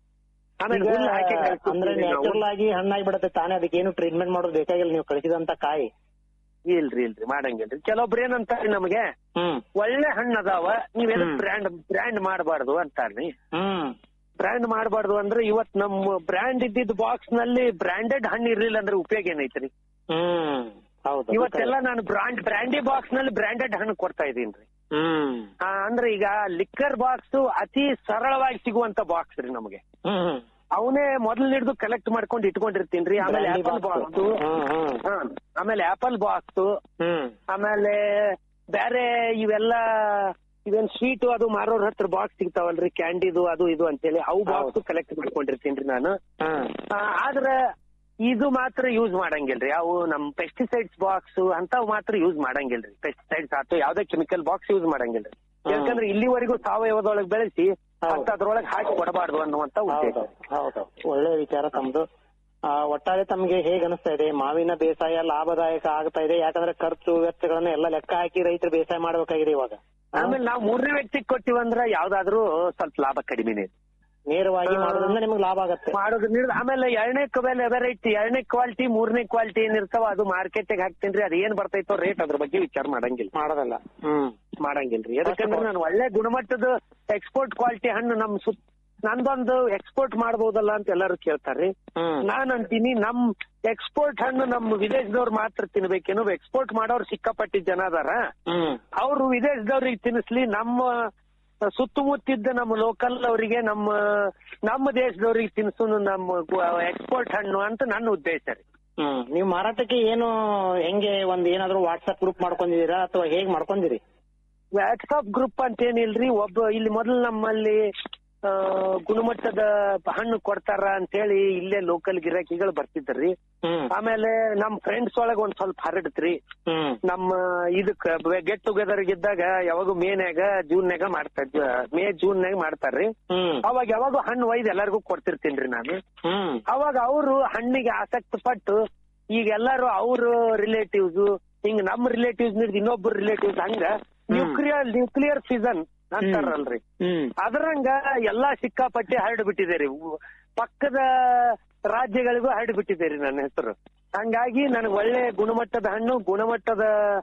ಆಮೇಲೆ ಈಗ ಹುಲ್ಲು ಹಾಕಿ ಕಳ್ಸ್ತೀವಿ ಅಂದ್ರೆ ನಾವು. ನ್ಯಾಚುರಲ್ ಆಗಿ ಹಣ್ಣಾಗಿ ಬಿಡುತ್ತೆ ತಾನೇ ಅದಕ್ಕೆ ಏನು ಟ್ರೀಟ್ಮೆಂಟ್ ಮಾಡೋದು ಬೇಕಾಗಿಲ್ಲ ನೀವು ಕಳಿಸಿದಂತ ಕಾಯಿ ಇಲ್ರಿ ಇಲ್ರಿ ಮಾಡಂಗಿಲ್ರಿ ಕೆಲವೊಬ್ರು ಏನಂತಾರೆ ನಮಗೆ ಹ್ಮ್ ಒಳ್ಳೆ ಹಣ್ಣು ಅದಾವ ನೀವ್ ಎದಕ್ ಹ್ಮ್. ಬ್ರ್ಯಾಂಡ್ ಬ್ರ್ಯಾಂಡ್ ಮಾಡಬಾರ್ದು ಅಂತಾರ್ರಿ ಹ್ಮ್ ಬ್ರ್ಯಾಂಡ್ ಮಾಡಬಾರ್ದು ಅಂದ್ರೆ ಇವತ್ ನಮ್ಮ ಬ್ರ್ಯಾಂಡ್ ಇದ್ದಿದ್ ಬಾಕ್ಸ್ ನಲ್ಲಿ ಬ್ರಾಂಡೆಡ್ ಹಣ್ಣು ಇರ್ಲಿಲ್ಲ ಅಂದ್ರೆ ಉಪಯೋಗ ಏನೈತ್ರಿ ಹ್ಮ್ ಹೌದು ಅದು ಇವತ್ತೆಲ್ಲ ನಾನು ಬ್ರಾಂಡ್ ಬ್ರ್ಯಾಂಡಿ ಬಾಕ್ಸ್ ನಲ್ಲಿ ಬ್ರಾಂಡೆಡ್ ಹಣ್ಣು ಕೊಡ್ತಾ ಇದೀನ್ರಿ ಹ್ಮ್ ಆ, ಅಂದ್ರೆ ಈಗ ಲಿಕ್ಕರ್ ಬಾಕ್ಸ್ ಅತಿ ಸರಳವಾಗಿ ಸಿಗುವಂತ ಬಾಕ್ಸ್ ರೀ ನಮಗೆ ಹ್ಮ್ ಹ್ಮ್ ಅವನೇ ಮೊದಲು ಹಿಡಿದು ಕಲೆಕ್ಟ್ ಮಾಡ್ಕೊಂಡು ಇಟ್ಕೊಂಡಿರ್ತೀನ್ರಿ ಆಮೇಲೆ Brandy ಆಪಲ್ box. ಬಾಕ್ಸ್ ಹ್ಮ್ ಹ್ಮ್ ಆಮೇಲೆ ಆಪಲ್ ಬಾಕ್ಸ್ ಹ್ಮ್ ಆಮೇಲೆ ಬೇರೆ ಇವೆಲ್ಲ ಇವೇನ್ ಸ್ವೀಟ್ ಅದು ಮಾರೋರ್ ಹತ್ರ ಬಾಕ್ಸ್ ಸಿಗ್ತಾವಲ್ರಿ ಕ್ಯಾಂಡಿದು ಅದು ಇದು ಅಂತೇಳಿ ಅವು ಬಾಕ್ಸ್ ಕಲೆಕ್ಟ್ ಮಾಡ್ಕೊಂಡಿರ್ತೀನಿ ನಾನು ಹ್ಮ್ ಆ, ಆದ್ರ ಇದು ಮಾತ್ರ ಯೂಸ್ ಮಾಡಂಗಿಲ್ರಿ ಅವು ನಮ್ ಪೆಸ್ಟಿಸೈಡ್ಸ್ ಬಾಕ್ಸ್ ಅಂತವ್ ಮಾತ್ರ ಯೂಸ್ ಮಾಡಂಗಿಲ್ರಿ ಪೆಸ್ಟಿಸೈಡ್ಸ್ ಆತು ಯಾವ್ದೇ ಕೆಮಿಕಲ್ ಬಾಕ್ಸ್ ಯೂಸ್ ಮಾಡಂಗಿಲ್ರಿ ಹ್ಮ್. ಯಾಕಂದ್ರೆ ಇಲ್ಲಿವರೆಗೂ ಸಾವಯವದೊಳಗೆ ಬೆಳೆಸಿ ಹೌದು. ಅಂತ ಅದ್ರೊಳಗೆ ಹಾಕಿ ಕೊಡಬಾರ್ದು ಅನ್ನುವಂತ ಉದ್ದೇಶ ಹೌದು ಹೌದು ಒಳ್ಳೆ ವಿಚಾರ ತಮ್ದು ಆ, ಒಟ್ಟಾರೆ ತಮ್ಗೆ ಹೇಗ್ ಅನಿಸ್ತಾ ಇದೆ ಮಾವಿನ ಬೇಸಾಯ ಲಾಭದಾಯಕ ಆಗ್ತಾ ಇದೆ ಯಾಕಂದ್ರೆ ಖರ್ಚು ವೆಚ್ಚಗಳನ್ನ ಎಲ್ಲ ಲೆಕ್ಕ ಹಾಕಿ ರೈತರು ಬೇಸಾಯ ಮಾಡ್ಬೇಕಾಗಿದೆ ಇವಾಗ ಆ, ಆಮೇಲೆ ನಾವು ಮೂರನೇ ವ್ಯಕ್ತಿಗೆ ಕೊಟ್ಟಿವಂದ್ರ ಯಾವ್ದಾದ್ರು ಸ್ವಲ್ಪ ಲಾಭ ಕಡಿಮೆನೆ ನೇರವಾಗಿ ಮಾಡೋದ್ರಿಂದ ನಿಮ್ಗೆ ಲಾಭ ಆಗತ್ತೆ ಮಾಡೋದ್ರಿಂದ ಆಮೇಲೆ ಎರಡನೇ ಬೆಲೆ ವೆರೈಟಿ ಎರಡನೇ ಕ್ವಾಲಿಟಿ ಮೂರನೇ ಕ್ವಾಲಿಟಿ ಏನಿರ್ತಾವ ಅದು ಮಾರ್ಕೆಟಿಗೆ ಹಾಕ್ತೀನಿ ಅದ್ ಏನ್ ಬರ್ತೈತೋ ರೇಟ್ ಅದ್ರ ಬಗ್ಗೆ ವಿಚಾರ ಮಾಡಂಗಿಲ್ಲ ಮಾಡೋದಲ್ಲ ಹ್ಮ್ ಮಾಡಂಗಿಲ್ರಿ ಯಾಕಂದ್ರೆ ನಾನು ಒಳ್ಳೆ ಗುಣಮಟ್ಟದ ಎಕ್ಸ್ಪೋರ್ಟ್ ಕ್ವಾಲಿಟಿ ಹಣ್ಣು ನಮ್ ಸುತ್ತ ನಂದೊಂದು ಎಕ್ಸ್ಪೋರ್ಟ್ ಮಾಡಬಹುದಲ್ಲ ಅಂತ ಎಲ್ಲರೂ ಕೇಳ್ತಾರ್ರಿ ಹ್ಮ್ ನಾನ್ ಅಂತೀನಿ ನಮ್ ಎಕ್ಸ್ಪೋರ್ಟ್ ಹಣ್ಣು ನಮ್ ವಿದೇಶದವ್ರು ಮಾತ್ರ ತಿನ್ಬೇಕೇನೋ ಎಕ್ಸ್ಪೋರ್ಟ್ ಮಾಡೋರು ಸಿಕ್ಕಾಪಟ್ಟಿ ಜನ ಅದಾರ ಹ್ಮ್ ಅವ್ರು ವಿದೇಶದವ್ರಿಗೆ ತಿನ್ನಿಸ್ಲಿ ನಮ್ಮ ಸುತ್ತಮುತ್ತಿದ್ದ ನಮ್ಮ ಲೋಕಲ್ ಅವರಿಗೆ ನಮ್ಮ ನಮ್ಮ ದೇಶದವ್ರಿಗೆ ತಿನ್ಸೋನು ನಮ್ಮ ಎಕ್ಸ್ಪೋರ್ಟ್ ಹಣ್ಣು ಅಂತ ನನ್ನ ಉದ್ದೇಶ ರೀ ಹ್ಮ್ ನೀವು ಮಾರಾಟಕ್ಕೆ ಏನು ಹೆಂಗೆ ಒಂದ್ ಏನಾದ್ರು ವಾಟ್ಸ್ಆಪ್ ಗ್ರೂಪ್ ಮಾಡ್ಕೊಂಡಿದೀರಾ ಅಥವಾ ಹೇಗ್ ಮಾಡ್ಕೊಂಡಿರಿ ವಾಟ್ಸ್ಆಪ್ ಗ್ರೂಪ್ ಅಂತ ಏನಿಲ್ರಿ ಒಬ್ಬ ಇಲ್ಲಿ ಮೊದಲು ನಮ್ಮಲ್ಲಿ ಆ, ಗುಣಮಟ್ಟದ ಹಣ್ಣು ಕೊಡ್ತಾರ ಅಂತ ಹೇಳಿ ಇಲ್ಲೇ ಲೋಕಲ್ ಗಿರಾಕಿಗಳು ಬರ್ತಿದ್ರಿ ಹ್ಮ್ ಆಮೇಲೆ ನಮ್ ಫ್ರೆಂಡ್ಸ್ ಒಳಗ ಒಂದ್ ಸ್ವಲ್ಪ ಹರಡ್ತ್ರಿ ಹ್ಮ್ ನಮ್ಮ ಇದಕ್ ಗೆಟ್ ಟುಗೆದರ್ ಇದ್ದಾಗ ಯಾವಾಗ ಮೇನ್ಯಾಗ ಜೂನ್ಯಾಗ ಮಾಡ್ತಾ ಇದ್ವಿ ಮೇ ಜೂನ್ಯಾಗ ಮಾಡ್ತಾರ್ರಿ ಹ್ಮ್ ಅವಾಗ ಯಾವಾಗ ಹಣ್ಣು ಒಯ್ದು ಎಲ್ಲರಿಗೂ ಕೊಡ್ತಿರ್ತೀನ್ರಿ ನಾನು ಹ್ಮ್ ಅವಾಗ ಅವರು ಹಣ್ಣಿಗೆ ಆಸಕ್ತಿ ಪಟ್ಟು ಈಗ ಎಲ್ಲಾರು ಅವ್ರ ರಿಲೇಟಿವ್ಸ್ ಹಿಂಗ್ ನಮ್ಮ ರಿಲೇಟಿವ್ಸ್ ನೀಡಿದ ಇನ್ನೊಬ್ರು ರಿಲೇಟಿವ್ಸ್ ಹಂಗ ನ್ಯೂಕ್ಲಿಯರ್ ನ್ಯೂಕ್ಲಿಯರ್ ಸೀಸನ್ ಅಂತಾರಲ್ರಿ ಹ್ಮ್ ಅದ್ರಂಗ ಎಲ್ಲಾ ಸಿಕ್ಕಾಪಟ್ಟೆ ಹರಡ್ ಬಿಟ್ಟಿದೆ ಪಕ್ಕದ ರಾಜ್ಯಗಳಿಗೂ ಹರಡ್ ಬಿಟ್ಟಿದೆ ರೀ ನನ್ನ ಹೆಸರು ಹಂಗಾಗಿ ನನಗ್ ಒಳ್ಳೆ ಗುಣಮಟ್ಟದ ಹಣ್ಣು ಗುಣಮಟ್ಟದ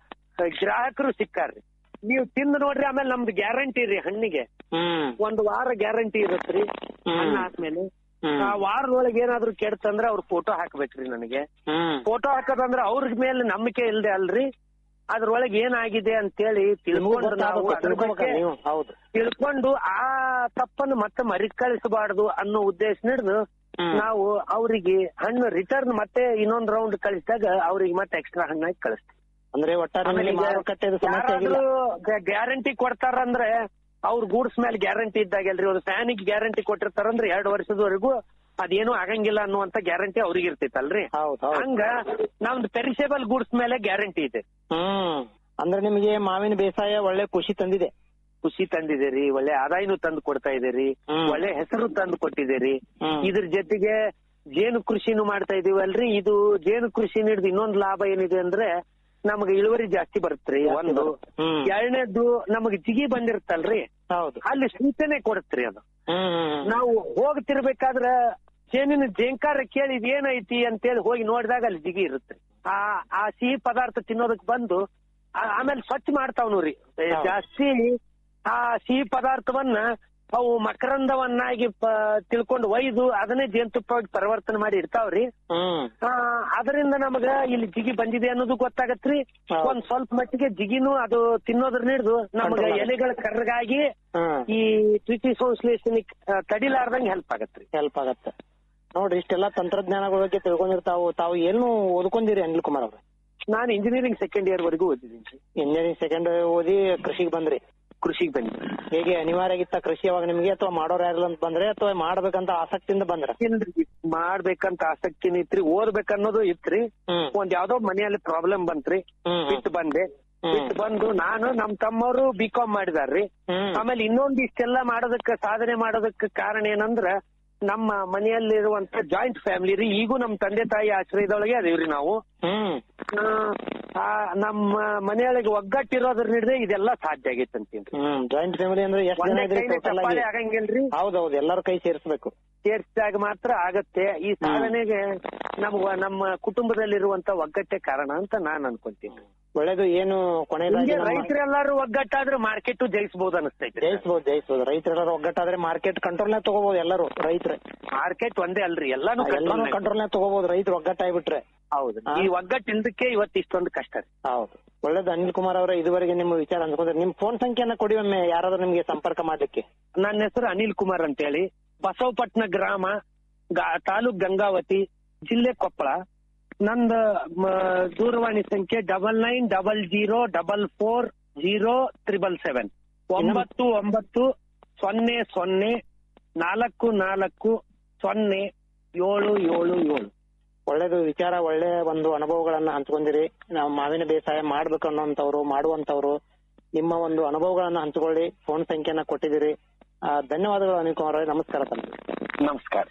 ಗ್ರಾಹಕರು ಸಿಕ್ಕಾರ್ರಿ ನೀವು ತಿಂದು ನೋಡ್ರಿ ಆಮೇಲೆ ನಮ್ದು ಗ್ಯಾರಂಟಿ ರೀ ಹಣ್ಣಿಗೆ ಹ್ಮ್ ಒಂದ್ ವಾರ ಗ್ಯಾರಂಟಿ ಇರತ್ರಿ ಹ್ಮ್. ಹಣ್ಣು ಆದ್ಮೇಲೆ ಹ್ಮ್. ಆ ವಾರದೊಳಗೆ ಏನಾದ್ರು ಕೆಡ್ತಂದ್ರ ಅವ್ರ ಫೋಟೋ ಹಾಕ್ಬೇಕ್ರಿ ನನಗೆ ಹ್ಮ್ ಫೋಟೋ ಹಾಕೋದಂದ್ರ ಅವ್ರ ಮೇಲೆ ನಂಬಿಕೆ ಇಲ್ದೆ ಅಲ್ರಿ ಅದ್ರೊಳಗೆ ಏನಾಗಿದೆ ಅಂತೇಳಿ ನಿಮ್ಗೂ ತಿಳ್ಕೊಂಡು ನಾವು ಗೊತ್ತಾಗುತ್ತೆ, ಅದ್ರ ತಿಳ್ಕೊಬೇಕಲ್ಲ ಬಗ್ಗೆ ನೀವು ಹೌದು ತಿಳ್ಕೊಂಡು ಆ ತಪ್ಪನ್ನು ಮತ್ತೆ ಮರಿಕಳಿಸಬಾರ್ದು ಅನ್ನೋ ಉದ್ದೇಶ ಹಿಡಿದು ಹ್ಮ್. ನಾವು ಅವರಿಗೆ ಹಣ್ಣು ರಿಟರ್ನ್ ಮತ್ತೆ ಇನ್ನೊಂದ್ ರೌಂಡ್ ಕಳಿಸಿದಾಗ ಅವ್ರಿಗೆ ಮತ್ತೆ ಎಕ್ಸ್ಟ್ರಾ ಹಣ್ಣಾಗಿ ಕಳಿಸ್ತೀವಿ ಅಂದ್ರೆ ಒಟ್ಟಾರೆ ನಿಮಗೆ ಮಾರುಕಟ್ಟೆದ ಸಮಸ್ಯೆ ಆಗಿಲ್ಲ ಗ್ಯಾರಂಟಿ ಕೊಡ್ತಾರಂದ್ರೆ ಅವ್ರ ಗೂಡ್ಸ್ ಮೇಲೆ ಗ್ಯಾರಂಟಿ ಇದ್ದಾಗಲ್ರಿ ಒಂದು ಫ್ಯಾನಿಗೆ ಗ್ಯಾರಂಟಿ ಕೊಟ್ಟಿರ್ತಾರಂದ್ರೆ ಎರಡು ವರ್ಷದವರೆಗೂ ಅದೇನು ಆಗಂಗಿಲ್ಲ ಅನ್ನುವಂತ ಗ್ಯಾರಂಟಿ ಅವ್ರಿಗೆ ಇರ್ತೈತಲ್ರಿ ಹೌದು ಹೌದು ಹಂಗ ನಮ್ದು ಪೆರಿಸೇಬಲ್ ಗೂಡ್ಸ್ ಮೇಲೆ ಗ್ಯಾರಂಟಿ ಇದೆ ಹ್ಮ್ ಅಂದ್ರೆ ನಿಮಗೆ ಮಾವಿನ ಬೇಸಾಯ ಒಳ್ಳೆ ಖುಷಿ ತಂದಿದೆ ಖುಷಿ ತಂದಿದೆ ಒಳ್ಳೆ ಆದಾಯನು ತಂದು ಕೊಡ್ತಾ ಇದೆ ರೀ ಹ್ಮ್. ಒಳ್ಳೆ ಹೆಸರು ತಂದು ಕೊಟ್ಟಿದೆ ರೀ ಹ್ಮ್. ಇದ್ರ ಜೊತೆಗೆ ಜೇನು ಕೃಷಿನೂ ಮಾಡ್ತಾ ಇದೀವಲ್ರಿ ಇದು ಜೇನು ಕೃಷಿ ಹಿಡಿದು ಇನ್ನೊಂದು ಲಾಭ ಏನಿದೆ ಅಂದ್ರೆ ನಮಗೆ ಇಳುವರಿ ಜಾಸ್ತಿ ಬರುತ್ತ್ರಿ ಜಾಸ್ತಿ ಒಂದು ಬರುತ್ತೆ. ಹ್ಮ್. ಎರಡನೇದು ನಮಗೆ ಜಿಗಿ ಬಂದಿರುತ್ತಲ್ರಿ ಹೌದು ಅಲ್ಲಿ ಸೂಚನೆ ಕೊಡುತ್ತ್ರಿ ಅದು ಹ್ಮ್ ನಾವು ಹೋಗ್ತಿರ್ಬೇಕಾದ್ರ ಜೇನಿನ ಜೇಂಕಾರ ಕೇಳಿ ಇದ್ ಏನೈತಿ ಅಂತೇಳಿ ಹೋಗಿ ನೋಡಿದಾಗ ಅಲ್ಲಿ ಜಿಗಿ ಇರುತ್ತೆ ಆ ಆ ಸಿಹಿ ಪದಾರ್ಥ ತಿನ್ನೋದಕ್ ಬಂದು ಆ- ಆಮೇಲೆ ಸ್ವಚ್ಛ ಮಾಡ್ತಾವ್ ನೋಡ್ರಿ ಏ, ಹೌದು. ಜಾಸ್ತಿ ಆ ಸಿಹಿ ಪದಾರ್ಥವನ್ನ ಅವು ಮಕರಂದವನ್ನಾಗಿ ಪ- ತಿಳ್ಕೊಂಡು ಒಯ್ದು ಅದನ್ನೇ ಜೇನುತುಪ್ಪವಾಗಿ ಪರಿವರ್ತನೆ ಮಾಡಿ ಇಡ್ತಾವ್ರಿ ಹ್ಮ್ ಆ, ಅದರಿಂದ ನಮಗ ಇಲ್ಲಿ ಜಿಗಿ ಬಂದಿದೆ ಅನ್ನೋದು ಗೊತ್ತಾಗತ್ರಿ ಹೌದು. ಒಂದ್ ಸ್ವಲ್ಪ ಮಟ್ಟಿಗೆ ಜಿಗಿನೂ ಅದು ತಿನ್ನೋದ್ರ ಹಿಡಿದು ನಮಗ Control ಆಗತ್ತೆ. ಎಲೆಗಳ ಕರ್ಗಾಗಿ ಹ್ಮ್ ಈ ತ್ರಿತಿ ಸಂಶ್ಲೇಷಣೆ ತಡಿಲಾರ್ದಂಗೆ ಹೆಲ್ಪ್ ಆಗತ್ರಿ ಹೆಲ್ಪ್ ಆಗತ್ತೆ ನೋಡ್ರಿ ಇಷ್ಟೆಲ್ಲಾ ತಂತ್ರಜ್ಞಾನಗಳ ಬಗ್ಗೆ ತಿಳ್ಕೊಂಡಿರ್ತಾವು ತಾವು ಏನು ಓದ್ಕೊಂಡಿರಿ ಅನಿಲ್ ಕುಮಾರ್ ಅವ್ರೆ ನಾನು ಇಂಜಿನಿಯರಿಂಗ್ ಸೆಕೆಂಡ್ ಇಯರ್ ವರೆಗೂ ಓದಿದ್ದೀನಿ ಇಂಜಿನಿಯರಿಂಗ್ ಸೆಕೆಂಡ್ ಓದಿ ಕೃಷಿಗೆ ಬಂದ್ರಿ ಕೃಷಿಗೆ ಬಂದಿ ಹೇಗೆ ಅನಿವಾರ್ಯ ಆಗಿತ್ತ ಕೃಷಿ ಅವಾಗ ನಿಮ್ಗೆ ಅಥವಾ ಮಾಡೋರ್ ಯಾರಿಲ್ಲ ಅಂತ ಬಂದ್ರೆ ಅಥವಾ ಮಾಡ್ಬೇಕಂತ ಆಸಕ್ತಿಯಿಂದ ಬಂದ್ರ ಇಲ್ರಿ ಮಾಡ್ಬೇಕಂತ ಆಸಕ್ತಿನ ಇತ್ರಿ ಓದ್ಬೇಕನ್ನೋದು ಇತ್ರಿ ಹ್ಮ್ ಒಂದ್ ಯಾವ್ದೋ ಮನೆಯಲ್ಲಿ ಪ್ರಾಬ್ಲಮ್ ಬಂತ್ರಿ ಹ್ಮ್ ಬಿಟ್ಟು ಬಂದೆ ಹ್ಮ್. ಬಿಟ್ಟು ಬಂದು ನಾನು ನಮ್ ತಮ್ಮವರು ಬಿ ಕಾಮ್ ಮಾಡಿದಾರ್ರಿ ಹ್ಮ್ ಆಮೇಲೆ ಇನ್ನೊಂದ್ ಇಷ್ಟೆಲ್ಲ ಮಾಡೋದಕ್ಕ ಸಾಧನೆ ಮಾಡೋದಕ್ಕ ಕಾರಣ ಏನಂದ್ರ ನಮ್ಮ ಮನೆಯಲ್ಲಿರುವಂತ ಜಾಯಿಂಟ್ ಫ್ಯಾಮಿಲಿ ರೀ ಈಗೂ ನಮ್ ತಂದೆ ತಾಯಿ ಆಶ್ರಯದೊಳಗೆ ಅದೀವ್ರಿ ನಾವು ಹ್ಮ್ ಆ, ಆ, ನಮ್ಮ ಮನೆಯೊಳಗೆ ಒಗ್ಗಟ್ಟಿರೋದ್ರ ಹಿಡಿದ್ರೆ ಇದೆಲ್ಲ ಸಾಧ್ಯ ಆಗೈತೆ ಅಂತೀನಿ ಹ್ಮ್ ಜಾಯಿಂಟ್ ಫ್ಯಾಮಿಲಿ ಅಂದ್ರೆ ಎಷ್ಟ್ ಜನ ಒಂದೇ ಇದ್ರಿ ಕೈಲಿ ಟೋಟಲ್ ಚಪ್ಪಾಳೆ ಆಗಿ ಆಗಂಗಿಲ್ರಿ ಹೌದೌದು ಎಲ್ಲರ ಕೈ ಸೇರಿಸ್ಬೇಕು ಸೇರ್ಸಿದಾಗ ಮಾತ್ರ ಆಗತ್ತೆ ಈ ಸಾಧನೆಗೆ ನಮ್ಗ ನಮ್ಮ ಕುಟುಂಬದಲ್ಲಿರುವಂತ ಒಗ್ಗಟ್ಟೆ ಕಾರಣ ಅಂತ ನಾನ್ ಅನ್ಕೊಂತೀನಿ ಒಳ್ಳೇದು ಏನು ಕೊನೆಯದಾಗಿ ಹಿಂಗೆ ನಮ್ಮ- ರೈತರೆಲ್ಲಾರು ಒಗ್ಗಟ್ಟಾದ್ರೆ ಮಾರ್ಕೆಟ್ ಜಯಿಸಬಹುದು ಅನಿಸ್ತೈತಿ ಜಯಿಸ್ಬೋದು ಜಯಿಸ್ಬೋದು ರೈತರೆಲ್ಲರೂ ಒಗ್ಗಟ್ಟಾದ್ರೆ ಮಾರ್ಕೆಟ್ ಕಂಟ್ರೋಲ್ ತಗೋಬಹುದು ಎಲ್ಲರೂ ರೈತರು ಮಾರ್ಕೆಟ್ ಒಂದೇ ಅಲ್ರಿ ಎಲ್ಲಾನು ಎಲ್ಲಾನು control ನಾಗ. ಕಂಟ್ರೋಲ್ ತಗೋಬಹುದು ರೈತರು ಒಗ್ಗಟ್ಟಾಗ್ಬಿಟ್ರೆ ಹೌದು ಹಾ. ಈ ಒಗ್ಗಟ್ಟಿಂದಕ್ಕೆ ಇವತ್ತು ಇಷ್ಟೊಂದು ಕಷ್ಟ ರೀ. ಹೌದು ಒಳ್ಳೇದು ಅನಿಲ್ ಕುಮಾರ್ ಅವರೇ ಇದುವರೆಗೆ ನಿಮ್ಮ ವಿಚಾರ ಹಂಚ್ಕೊಂಡ್ರೆ ನಿಮ್ ಫೋನ್ ಸಂಖ್ಯೆಯನ್ನ ಕೊಡಿ ಒಮ್ಮೆ ಯಾರಾದ್ರೂ ನಿಮ್ಗೆ ಸಂಪರ್ಕ ಮಾಡ್ಲಿಕ್ಕೆ ನನ್ನ ಹೆಸರು ಅನಿಲ್ ಕುಮಾರ್ ಅಂತ ಹೇಳಿ ಬಸವಪಟ್ನ ಗ್ರಾಮ ಗಾ- ತಾಲೂಕ್ ಗಂಗಾವತಿ ಜಿಲ್ಲೆ ಕೊಪ್ಪಳ ನಂದು ಮ, ದೂರವಾಣಿ ಸಂಖ್ಯೆ double nine double zero double four zero triple seven ಒಂಬತ್ತು ಒಂಬತ್ತು ಸೊನ್ನೆ ಸೊನ್ನೆ ನಾಲ್ಕು ನಾಲ್ಕು ಸೊನ್ನೆ ಏಳು ಏಳು ಏಳು ಒಳ್ಳೇದು ವಿಚಾರ ಒಳ್ಳೆ ಒಂದು ಅನುಭವಗಳನ್ನ ಹಂಚ್ಕೊಂಡಿರಿ ನಾವು ಮಾವಿನ ಬೇಸಾಯ ಮಾಡ್ಬೇಕು ಅನ್ನೋಂಥವ್ರು ಮಾಡುವಂತವ್ರು ನಿಮ್ಮ ಒಂದು ಅನುಭವಗಳನ್ನ ಹಂಚ್ಕೊಳ್ಳಿ ಫೋನ್ ಸಂಖ್ಯೆನ ಕೊಟ್ಟಿದ್ದೀರಿ ಆ, ಧನ್ಯವಾದಗಳು ಅನಿಲ್ ಕುಮಾರ್ ಅವರೇ ನಮಸ್ಕಾರ ತಮಗೆ ನಮಸ್ಕಾರ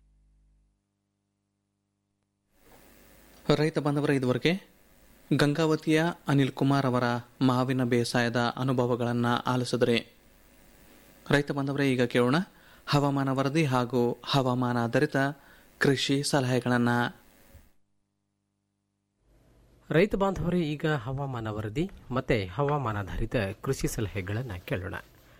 ರೈತ ಬಾಂಧವರ ಇದುವರೆಗೆ ಗಂಗಾವತಿಯ ಅನಿಲ್ ಕುಮಾರ್ ಅವರ ಮಾವಿನ ಬೇಸಾಯದ ಅನುಭವಗಳನ್ನು ಆಲಿಸಿದರೆ ರೈತ ಬಾಂಧವರೇ ಈಗ ಕೇಳೋಣ ಹವಾಮಾನ ವರದಿ ಹಾಗೂ ಹವಾಮಾನ ಆಧಾರಿತ ಕೃಷಿ ಸಲಹೆಗಳನ್ನು ರೈತ ಬಾಂಧವರೇ ಈಗ ಹವಾಮಾನ ವರದಿ ಮತ್ತೆ ಹವಾಮಾನಾಧಾರಿತ ಕೃಷಿ ಸಲಹೆಗಳನ್ನು ಕೇಳೋಣ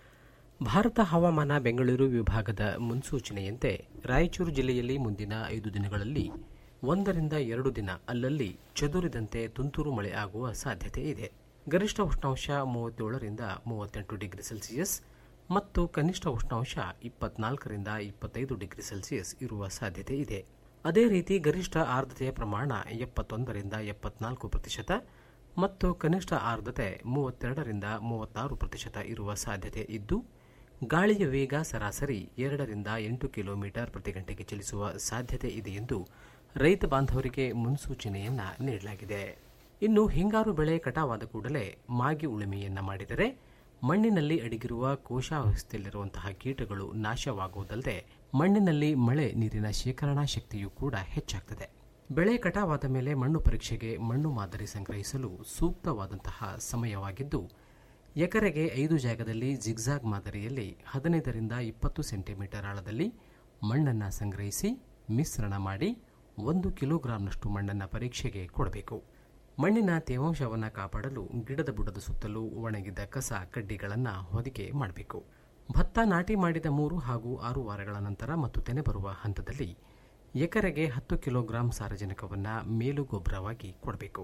ಭಾರತ ಹವಾಮಾನ ಬೆಂಗಳೂರು ವಿಭಾಗದ ಮುನ್ಸೂಚನೆಯಂತೆ ರಾಯಚೂರು ಜಿಲ್ಲೆಯಲ್ಲಿ ಮುಂದಿನ ಐದು ದಿನಗಳಲ್ಲಿ ಒಂದರಿಂದ ಎರಡು ದಿನ ಅಲ್ಲಲ್ಲಿ ಚದುರಿದಂತೆ ತುಂತುರು ಮಳೆ ಆಗುವ ಸಾಧ್ಯತೆ ಇದೆ ಗರಿಷ್ಠ ಉಷ್ಣಾಂಶ ಮೂವತ್ತೇಳರಿಂದ ಮೂವತ್ತೆಂಟು ಡಿಗ್ರಿ ಸೆಲ್ಸಿಯಸ್ ಮತ್ತು ಕನಿಷ್ಠ ಉಷ್ಣಾಂಶ ಇಪ್ಪತ್ನಾಲ್ಕರಿಂದ ಇಪ್ಪತ್ತೈದು ಡಿಗ್ರಿ ಸೆಲ್ಸಿಯಸ್ ಇರುವ ಸಾಧ್ಯತೆ ಇದೆ ಅದೇ ರೀತಿ ಗರಿಷ್ಠ ಆರ್ದ್ರತೆಯ ಪ್ರಮಾಣ ಎಪ್ಪತ್ತೊಂದರಿಂದ ಎಪ್ಪತ್ನಾಲ್ಕು ಪ್ರತಿಶತ ಮತ್ತು ಕನಿಷ್ಠ ಆರ್ದ್ರತೆ ಮೂವತ್ತೆರಡರಿಂದ ಮೂವತ್ತಾರು ಪ್ರತಿಶತ ಇರುವ ಸಾಧ್ಯತೆ ಇದ್ದು ಗಾಳಿಯ ವೇಗ ಸರಾಸರಿ ಎರಡರಿಂದ ಎಂಟು ಕಿಲೋಮೀಟರ್ ಪ್ರತಿ ಗಂಟೆಗೆ ಚಲಿಸುವ ಸಾಧ್ಯತೆ ಇದೆ ಎಂದು ರೈತ ಬಾಂಧವರಿಗೆ ಮುನ್ಸೂಚನೆಯನ್ನ ನೀಡಲಾಗಿದೆ ಇನ್ನು ಹಿಂಗಾರು ಬೆಳೆ ಕಟಾವಾದ ಕೂಡಲೇ ಮಾಗಿ ಉಳುಮೆಯನ್ನ ಮಾಡಿದರೆ ಮಣ್ಣಿನಲ್ಲಿ ಅಡಗಿರುವ ಕೋಶಾವಸ್ಥೆಯಲ್ಲಿರುವಂತಹ ಕೀಟಗಳು ನಾಶವಾಗುವುದಲ್ಲದೆ ಮಣ್ಣಿನಲ್ಲಿ ಮಳೆ ನೀರಿನ ಶೇಖರಣಾ ಶಕ್ತಿಯೂ ಕೂಡ ಹೆಚ್ಚಾಗ್ತದೆ ಬೆಳೆ ಕಟಾವಾದ ಮೇಲೆ ಮಣ್ಣು ಪರೀಕ್ಷೆಗೆ ಮಣ್ಣು ಮಾದರಿ ಸಂಗ್ರಹಿಸಲು ಸೂಕ್ತವಾದಂತಹ ಸಮಯವಾಗಿದ್ದು ಎಕರೆಗೆ ಐದು ಜಾಗದಲ್ಲಿ ಜಿಗ್ಜಾಗ್ ಮಾದರಿಯಲ್ಲಿ ಹದಿನೈದರಿಂದ ಇಪ್ಪತ್ತು ಸೆಂಟಿಮೀಟರ್ ಆಳದಲ್ಲಿ ಮಣ್ಣನ್ನು ಸಂಗ್ರಹಿಸಿ ಮಿಶ್ರಣ ಮಾಡಿ ಒಂದು ಕಿಲೋಗ್ರಾಂನಷ್ಟು ಮಣ್ಣನ್ನು ಪರೀಕ್ಷೆಗೆ ಕೊಡಬೇಕು ಮಣ್ಣಿನ ತೇವಾಂಶವನ್ನು ಕಾಪಾಡಲು ಗಿಡದ ಬುಡದ ಸುತ್ತಲೂ ಒಣಗಿದ ಕಸ ಕಡ್ಡಿಗಳನ್ನು ಹೊದಿಕೆ ಮಾಡಬೇಕು ಭತ್ತ ನಾಟಿ ಮಾಡಿದ ಮೂರು ಹಾಗೂ ಆರು ವಾರಗಳ ನಂತರ ಮತ್ತು ತೆನೆ ಬರುವ ಹಂತದಲ್ಲಿ ಎಕರೆಗೆ ಹತ್ತು ಕಿಲೋಗ್ರಾಂ ಸಾರಜನಕವನ್ನು ಮೇಲು ಗೊಬ್ಬರವಾಗಿ ಕೊಡಬೇಕು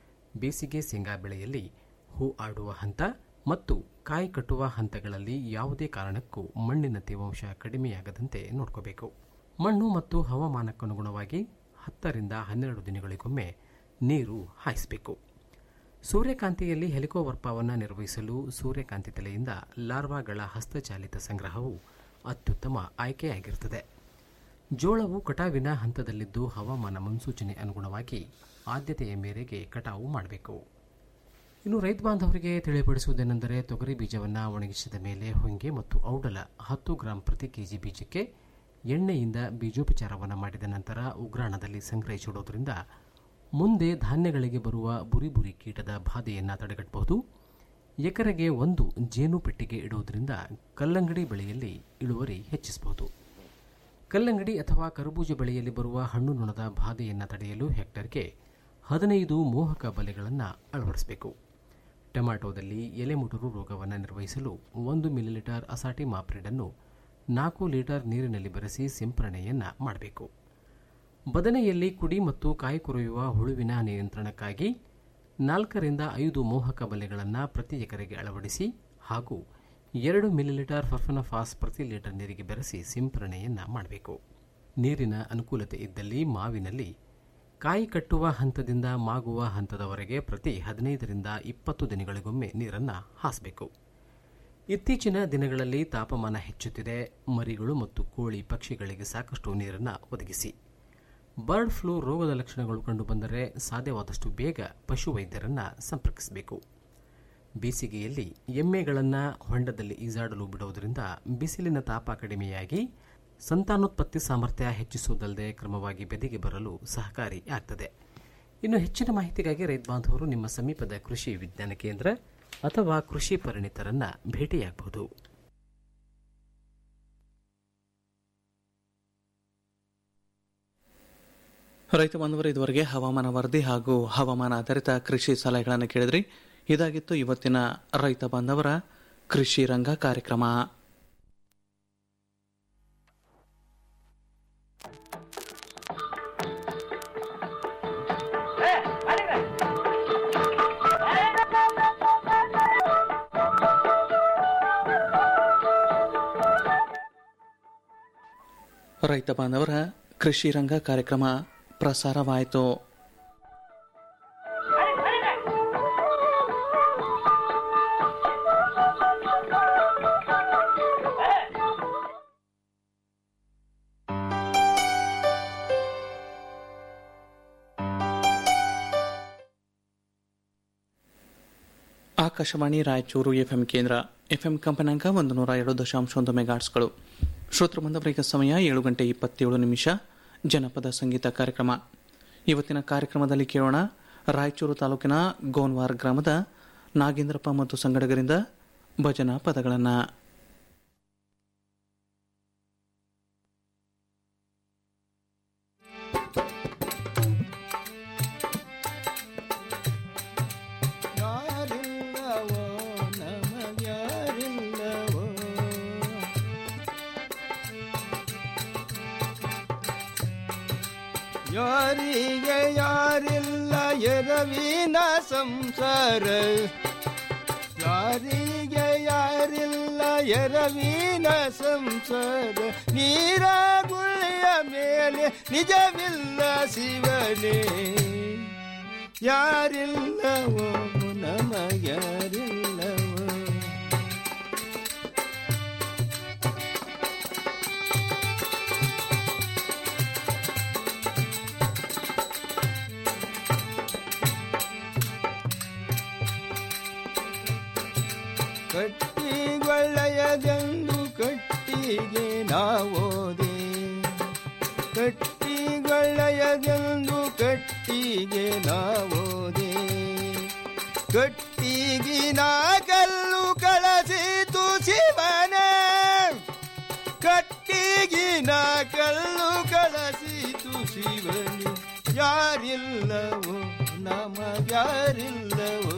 ಬೇಸಿಗೆ ಶೇಂಗಾ ಬೆಳೆಯಲ್ಲಿ ಹೂ ಆಡುವ ಹಂತ ಮತ್ತು ಕಾಯಿ ಕಟ್ಟುವ ಹಂತಗಳಲ್ಲಿ ಯಾವುದೇ ಕಾರಣಕ್ಕೂ ಮಣ್ಣಿನ ತೇವಾಂಶ ಕಡಿಮೆಯಾಗದಂತೆ ನೋಡ್ಕೋಬೇಕು ಮಣ್ಣು ಮತ್ತು ಹವಾಮಾನಕ್ಕನುಗುಣವಾಗಿ ಹತ್ತರಿಂದ ಹನ್ನೆರಡು ದಿನಗಳಿಗೊಮ್ಮೆ ನೀರು ಹಾಯಿಸಬೇಕು ಸೂರ್ಯಕಾಂತಿಯಲ್ಲಿ ಹೆಲಿಕೋವರ್ಪವನ್ನು ನಿರ್ವಹಿಸಲು ಸೂರ್ಯಕಾಂತಿ ತಲೆಯಿಂದ ಲಾರ್ವಾಗಳ ಹಸ್ತಚಾಲಿತ ಸಂಗ್ರಹವು ಅತ್ಯುತ್ತಮ ಆಯ್ಕೆಯಾಗಿರುತ್ತದೆ ಜೋಳವು ಕಟಾವಿನ ಹಂತದಲ್ಲಿದ್ದು ಹವಾಮಾನ ಮುನ್ಸೂಚನೆ ಅನುಗುಣವಾಗಿ ಆದ್ಯತೆಯ ಮೇರೆಗೆ ಕಟಾವು ಮಾಡಬೇಕು ಇನ್ನು ರೈತ ಬಾಂಧವರಿಗೆ ತಿಳಿಪಡಿಸುವುದೇನೆಂದರೆ ತೊಗರಿ ಬೀಜವನ್ನು ಒಣಗಿಸಿದ ಮೇಲೆ ಹೊಂಗೆ ಮತ್ತು ಔಡಲ ಹತ್ತು ಗ್ರಾಂ ಪ್ರತಿ ಕೆಜಿ ಬೀಜಕ್ಕೆ ಎಣ್ಣೆಯಿಂದ ಬೀಜೋಪಚಾರವನ್ನು ಮಾಡಿದ ನಂತರ ಉಗ್ರಾಣದಲ್ಲಿ ಸಂಗ್ರಹಿಸಿಡುವುದರಿಂದ ಮುಂದೆ ಧಾನ್ಯಗಳಿಗೆ ಬರುವ ಬುರಿ ಬುರಿ ಕೀಟದ ಬಾಧೆಯನ್ನು ತಡೆಗಟ್ಟಬಹುದು ಎಕರೆಗೆ ಒಂದು ಜೇನು ಪೆಟ್ಟಿಗೆ ಇಡುವುದರಿಂದ ಕಲ್ಲಂಗಡಿ ಬೆಳೆಯಲ್ಲಿ ಇಳುವರಿ ಹೆಚ್ಚಿಸಬಹುದು ಕಲ್ಲಂಗಡಿ ಅಥವಾ ಕರಬೂಜ ಬೆಳೆಯಲ್ಲಿ ಬರುವ ಹಣ್ಣು ನೊಣದ ಬಾಧೆಯನ್ನು ತಡೆಯಲು ಹೆಕ್ಟರ್ಗೆ ಹದಿನೈದು ಮೋಹಕ ಬಲೆಗಳನ್ನು ಅಳವಡಿಸಬೇಕು ಟೊಮ್ಯಾಟೋದಲ್ಲಿ ಎಲೆಮುಟುರು ರೋಗವನ್ನು ನಿರ್ವಹಿಸಲು ಒಂದು ಮಿಲಿಲೀಟರ್ ಅಸಾಟಿ ಮಾಪ್ರಿಡನ್ನು ನಾಲ್ಕು ಲೀಟರ್ ನೀರಿನಲ್ಲಿ ಬೆರೆಸಿ ಸಿಂಪರಣೆಯನ್ನು ಮಾಡಬೇಕು ಬದನೆಯಲ್ಲಿ ಕುಡಿ ಮತ್ತು ಕಾಯಿ ಕೊರೆಯುವ ಹುಳುವಿನ ನಿಯಂತ್ರಣಕ್ಕಾಗಿ ನಾಲ್ಕರಿಂದ ಐದು ಮೋಹಕ ಬಲೆಗಳನ್ನು ಪ್ರತಿ ಎಕರೆಗೆ ಅಳವಡಿಸಿ ಹಾಗೂ ಎರಡು ಮಿಲಿಲೀಟರ್ ಫರ್ಫನಫಾಸ್ ಪ್ರತಿ ಲೀಟರ್ ನೀರಿಗೆ ಬೆರೆಸಿ ಸಿಂಪರಣೆಯನ್ನು ಮಾಡಬೇಕು ನೀರಿನ ಅನುಕೂಲತೆ ಇದ್ದಲ್ಲಿ ಮಾವಿನಲ್ಲಿ ಕಾಯಿ ಕಟ್ಟುವ ಹಂತದಿಂದ ಮಾಗುವ ಹಂತದವರೆಗೆ ಪ್ರತಿ ಹದಿನೈದರಿಂದ ಇಪ್ಪತ್ತು ದಿನಗಳಿಗೊಮ್ಮೆ ನೀರನ್ನು ಹಾಸಬೇಕು ಇತ್ತೀಚಿನ ದಿನಗಳಲ್ಲಿ ತಾಪಮಾನ ಹೆಚ್ಚುತ್ತಿದೆ ಮರಿಗಳು ಮತ್ತು ಕೋಳಿ ಪಕ್ಷಿಗಳಿಗೆ ಸಾಕಷ್ಟು ನೀರನ್ನು ಒದಗಿಸಿ ಬರ್ಡ್ ಫ್ಲೂ ರೋಗದ ಲಕ್ಷಣಗಳು ಕಂಡುಬಂದರೆ ಸಾಧ್ಯವಾದಷ್ಟು ಬೇಗ ಪಶುವೈದ್ಯರನ್ನು ಸಂಪರ್ಕಿಸಬೇಕು ಬೇಸಿಗೆಯಲ್ಲಿ ಎಮ್ಮೆಗಳನ್ನು ಹೊಂಡದಲ್ಲಿ ಈಜಾಡಲು ಬಿಡುವುದರಿಂದ ಬಿಸಿಲಿನ ತಾಪ ಕಡಿಮೆಯಾಗಿ ಸಂತಾನೋತ್ಪತ್ತಿ ಸಾಮರ್ಥ್ಯ ಹೆಚ್ಚಿಸುವುದಲ್ಲದೆ ಕ್ರಮವಾಗಿ ಬೆದೆಗೆ ಬರಲು ಸಹಕಾರಿ ಆಗ್ತದೆ ಇನ್ನು ಹೆಚ್ಚಿನ ಮಾಹಿತಿಗಾಗಿ ರೈತ ಬಾಂಧವರು ನಿಮ್ಮ ಸಮೀಪದ ಕೃಷಿ ವಿಜ್ಞಾನ ಕೇಂದ್ರ ಅಥವಾ ಕೃಷಿ ಪರಿಣಿತರನ್ನ ಭೇಟಿಯಾಗಬಹುದು ರೈತ ಬಾಂಧವರು ಇದುವರೆಗೆ ಹವಾಮಾನ ವರದಿ ಹಾಗೂ ಹವಾಮಾನ ಆಧಾರಿತ ಕೃಷಿ ಸಲಹೆಗಳನ್ನು ಕೇಳಿದ್ರಿ ಇದಾಗಿತ್ತು ಇವತ್ತಿನ ರೈತ ಬಾಂಧವರ ಕೃಷಿ ರಂಗ ಕಾರ್ಯಕ್ರಮ ರೈತ ಬಾಂಧವರ ಕೃಷಿ ರಂಗ ಕಾರ್ಯಕ್ರಮ ಪ್ರಸಾರವಾಯಿತು ಆಕಾಶವಾಣಿ ರಾಯಚೂರು ಎಫ್ಎಂ ಕೇಂದ್ರ ಎಫ್ಎಂ ಕಂಪನಾಂಕ ಒಂದು ನೂರ ಎರಡು ದಶಾಂಶ ಒಂದು ಮೆಗಾಟ್ಸ್ಗಳು ಶ್ರೋತೃ ಬಂದವರಿಗೆ ಸಮಯ ಏಳು ಗಂಟೆ ಇಪ್ಪತ್ತೇಳು ನಿಮಿಷ ಜನಪದ ಸಂಗೀತ ಕಾರ್ಯಕ್ರಮ ಇವತ್ತಿನ ಕಾರ್ಯಕ್ರಮದಲ್ಲಿ ಕೇಳೋಣ ರಾಯಚೂರು ತಾಲೂಕಿನ ಗೋನ್ವಾರ್ ಗ್ರಾಮದ ನಾಗೇಂದ್ರಪ್ಪ ಮತ್ತು ಸಂಗಡಗರಿಂದ ಭಜನಾ ಪದಗಳನ್ನು ಯಾರಿಲ್ಲವೋ ನಮಗ್ಯಾರಿಲ್ಲವೋ ಯಾರಿಗೆ ಯಾರಿಲ್ಲ ಎರವಿನ ಸಂಸಾರ ಯಾರಿಗೆ ಯಾರಿಲ್ಲ ಎರವಿನ ಸಂಸಾರ ನೀರ ಗುಳ್ಳೆಯ ಮೇಲೆ ನಿಜವಿಲ್ಲ ಶಿವನೇ ಯಾರಿಲ್ಲವೋ ನಮಗ್ಯಾರಿಲ್ಲವೋ ಕಟ್ಟಿಗೊಳ್ಳೆಯದೆಂದು ಕಟ್ಟಿಗೆ ನಾವೋದೆ ಕಟ್ಟಿಗೊಳ್ಳೆಯದೆಂದು ಕಟ್ಟಿಗೆ ನಾವೋದೆ ಕಟ್ಟಿಗಿನ ಕಲ್ಲು ಕಳಸಿತು ಶಿವನೇ ಕಟ್ಟಿಗಿನ ಕಲ್ಲು ಕಳಸಿತು ಶಿವನೇ ಯಾರಿಲ್ಲವೋ ನಮಗ್ಯಾರಿಲ್ಲವೋ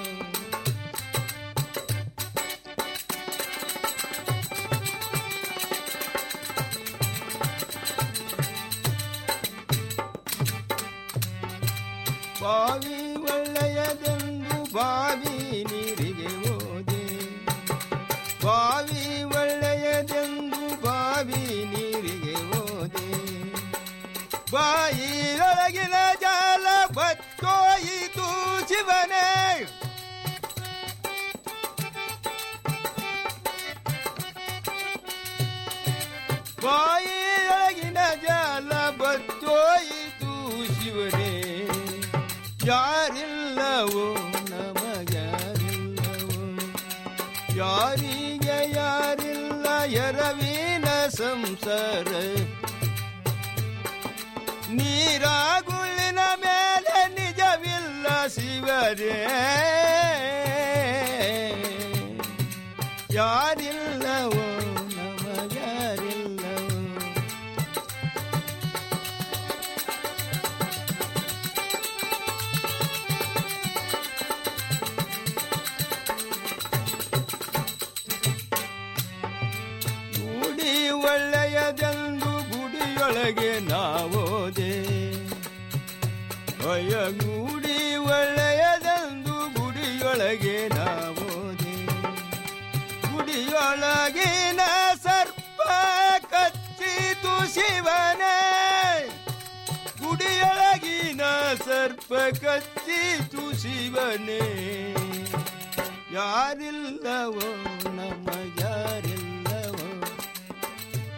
ಬಾವಿ ಒಳ್ಳೆಯದೆಂದು ಬಾವಿ ನೀರಿಗೆ ಹೋದೆ ಬಾವಿ ಒಳ್ಳೆಯದೆಂದು ಬಾವಿ ನೀರಿಗೆ ಹೋದೆ ಬಾಯಿಯೊಳಗಿನ ಜಾಲ ಬತ್ತೋಯಿತು ಶಿವನೇ ಬಾಯಿಯೊಳಗಿನ ಜಾಲ ಬತ್ತೋಯಿತು ಶಿವನೇ ಯಾರಿಲ್ಲವೋ ನಮಗ್ಯಾರಿಲ್ಲವೋ ಯಾರಿಗೆ ಯಾರಿಲ್ಲ ಎರವಿನ ಸಂಸಾರ ಸರ ನೀರಾಗುಳಿನ ಮೇಲೆ ನಿಜವಿಲ್ಲ ಶಿವರೇ ಯಾರಿಲ್ಲವೋ ನಮಗ್ಯಾರಿಲ್ಲವೋ ಗುಡಿ ಒಳ್ಳೆಯದೆಂದು ಗುಡಿಯೊಳಗೆ ನಾವೋದೆ ಅಯ್ಯ ಗುಡಿ ಒಳ್ಳೆಯದೆಂದು ಗುಡಿಯೊಳಗೆ ನಾವೋದೆ ಗುಡಿಯೊಳಗಿನ ಸರ್ಪ ಕಚ್ಚಿತು ಶಿವನೇ ಗುಡಿಯೊಳಗಿನ ಸರ್ಪ ಕಚ್ಚಿತು ಶಿವನೇ ಯಾರಿಲ್ಲವೋ ನಮ್ಮ ಯಾರಿಲ್ಲ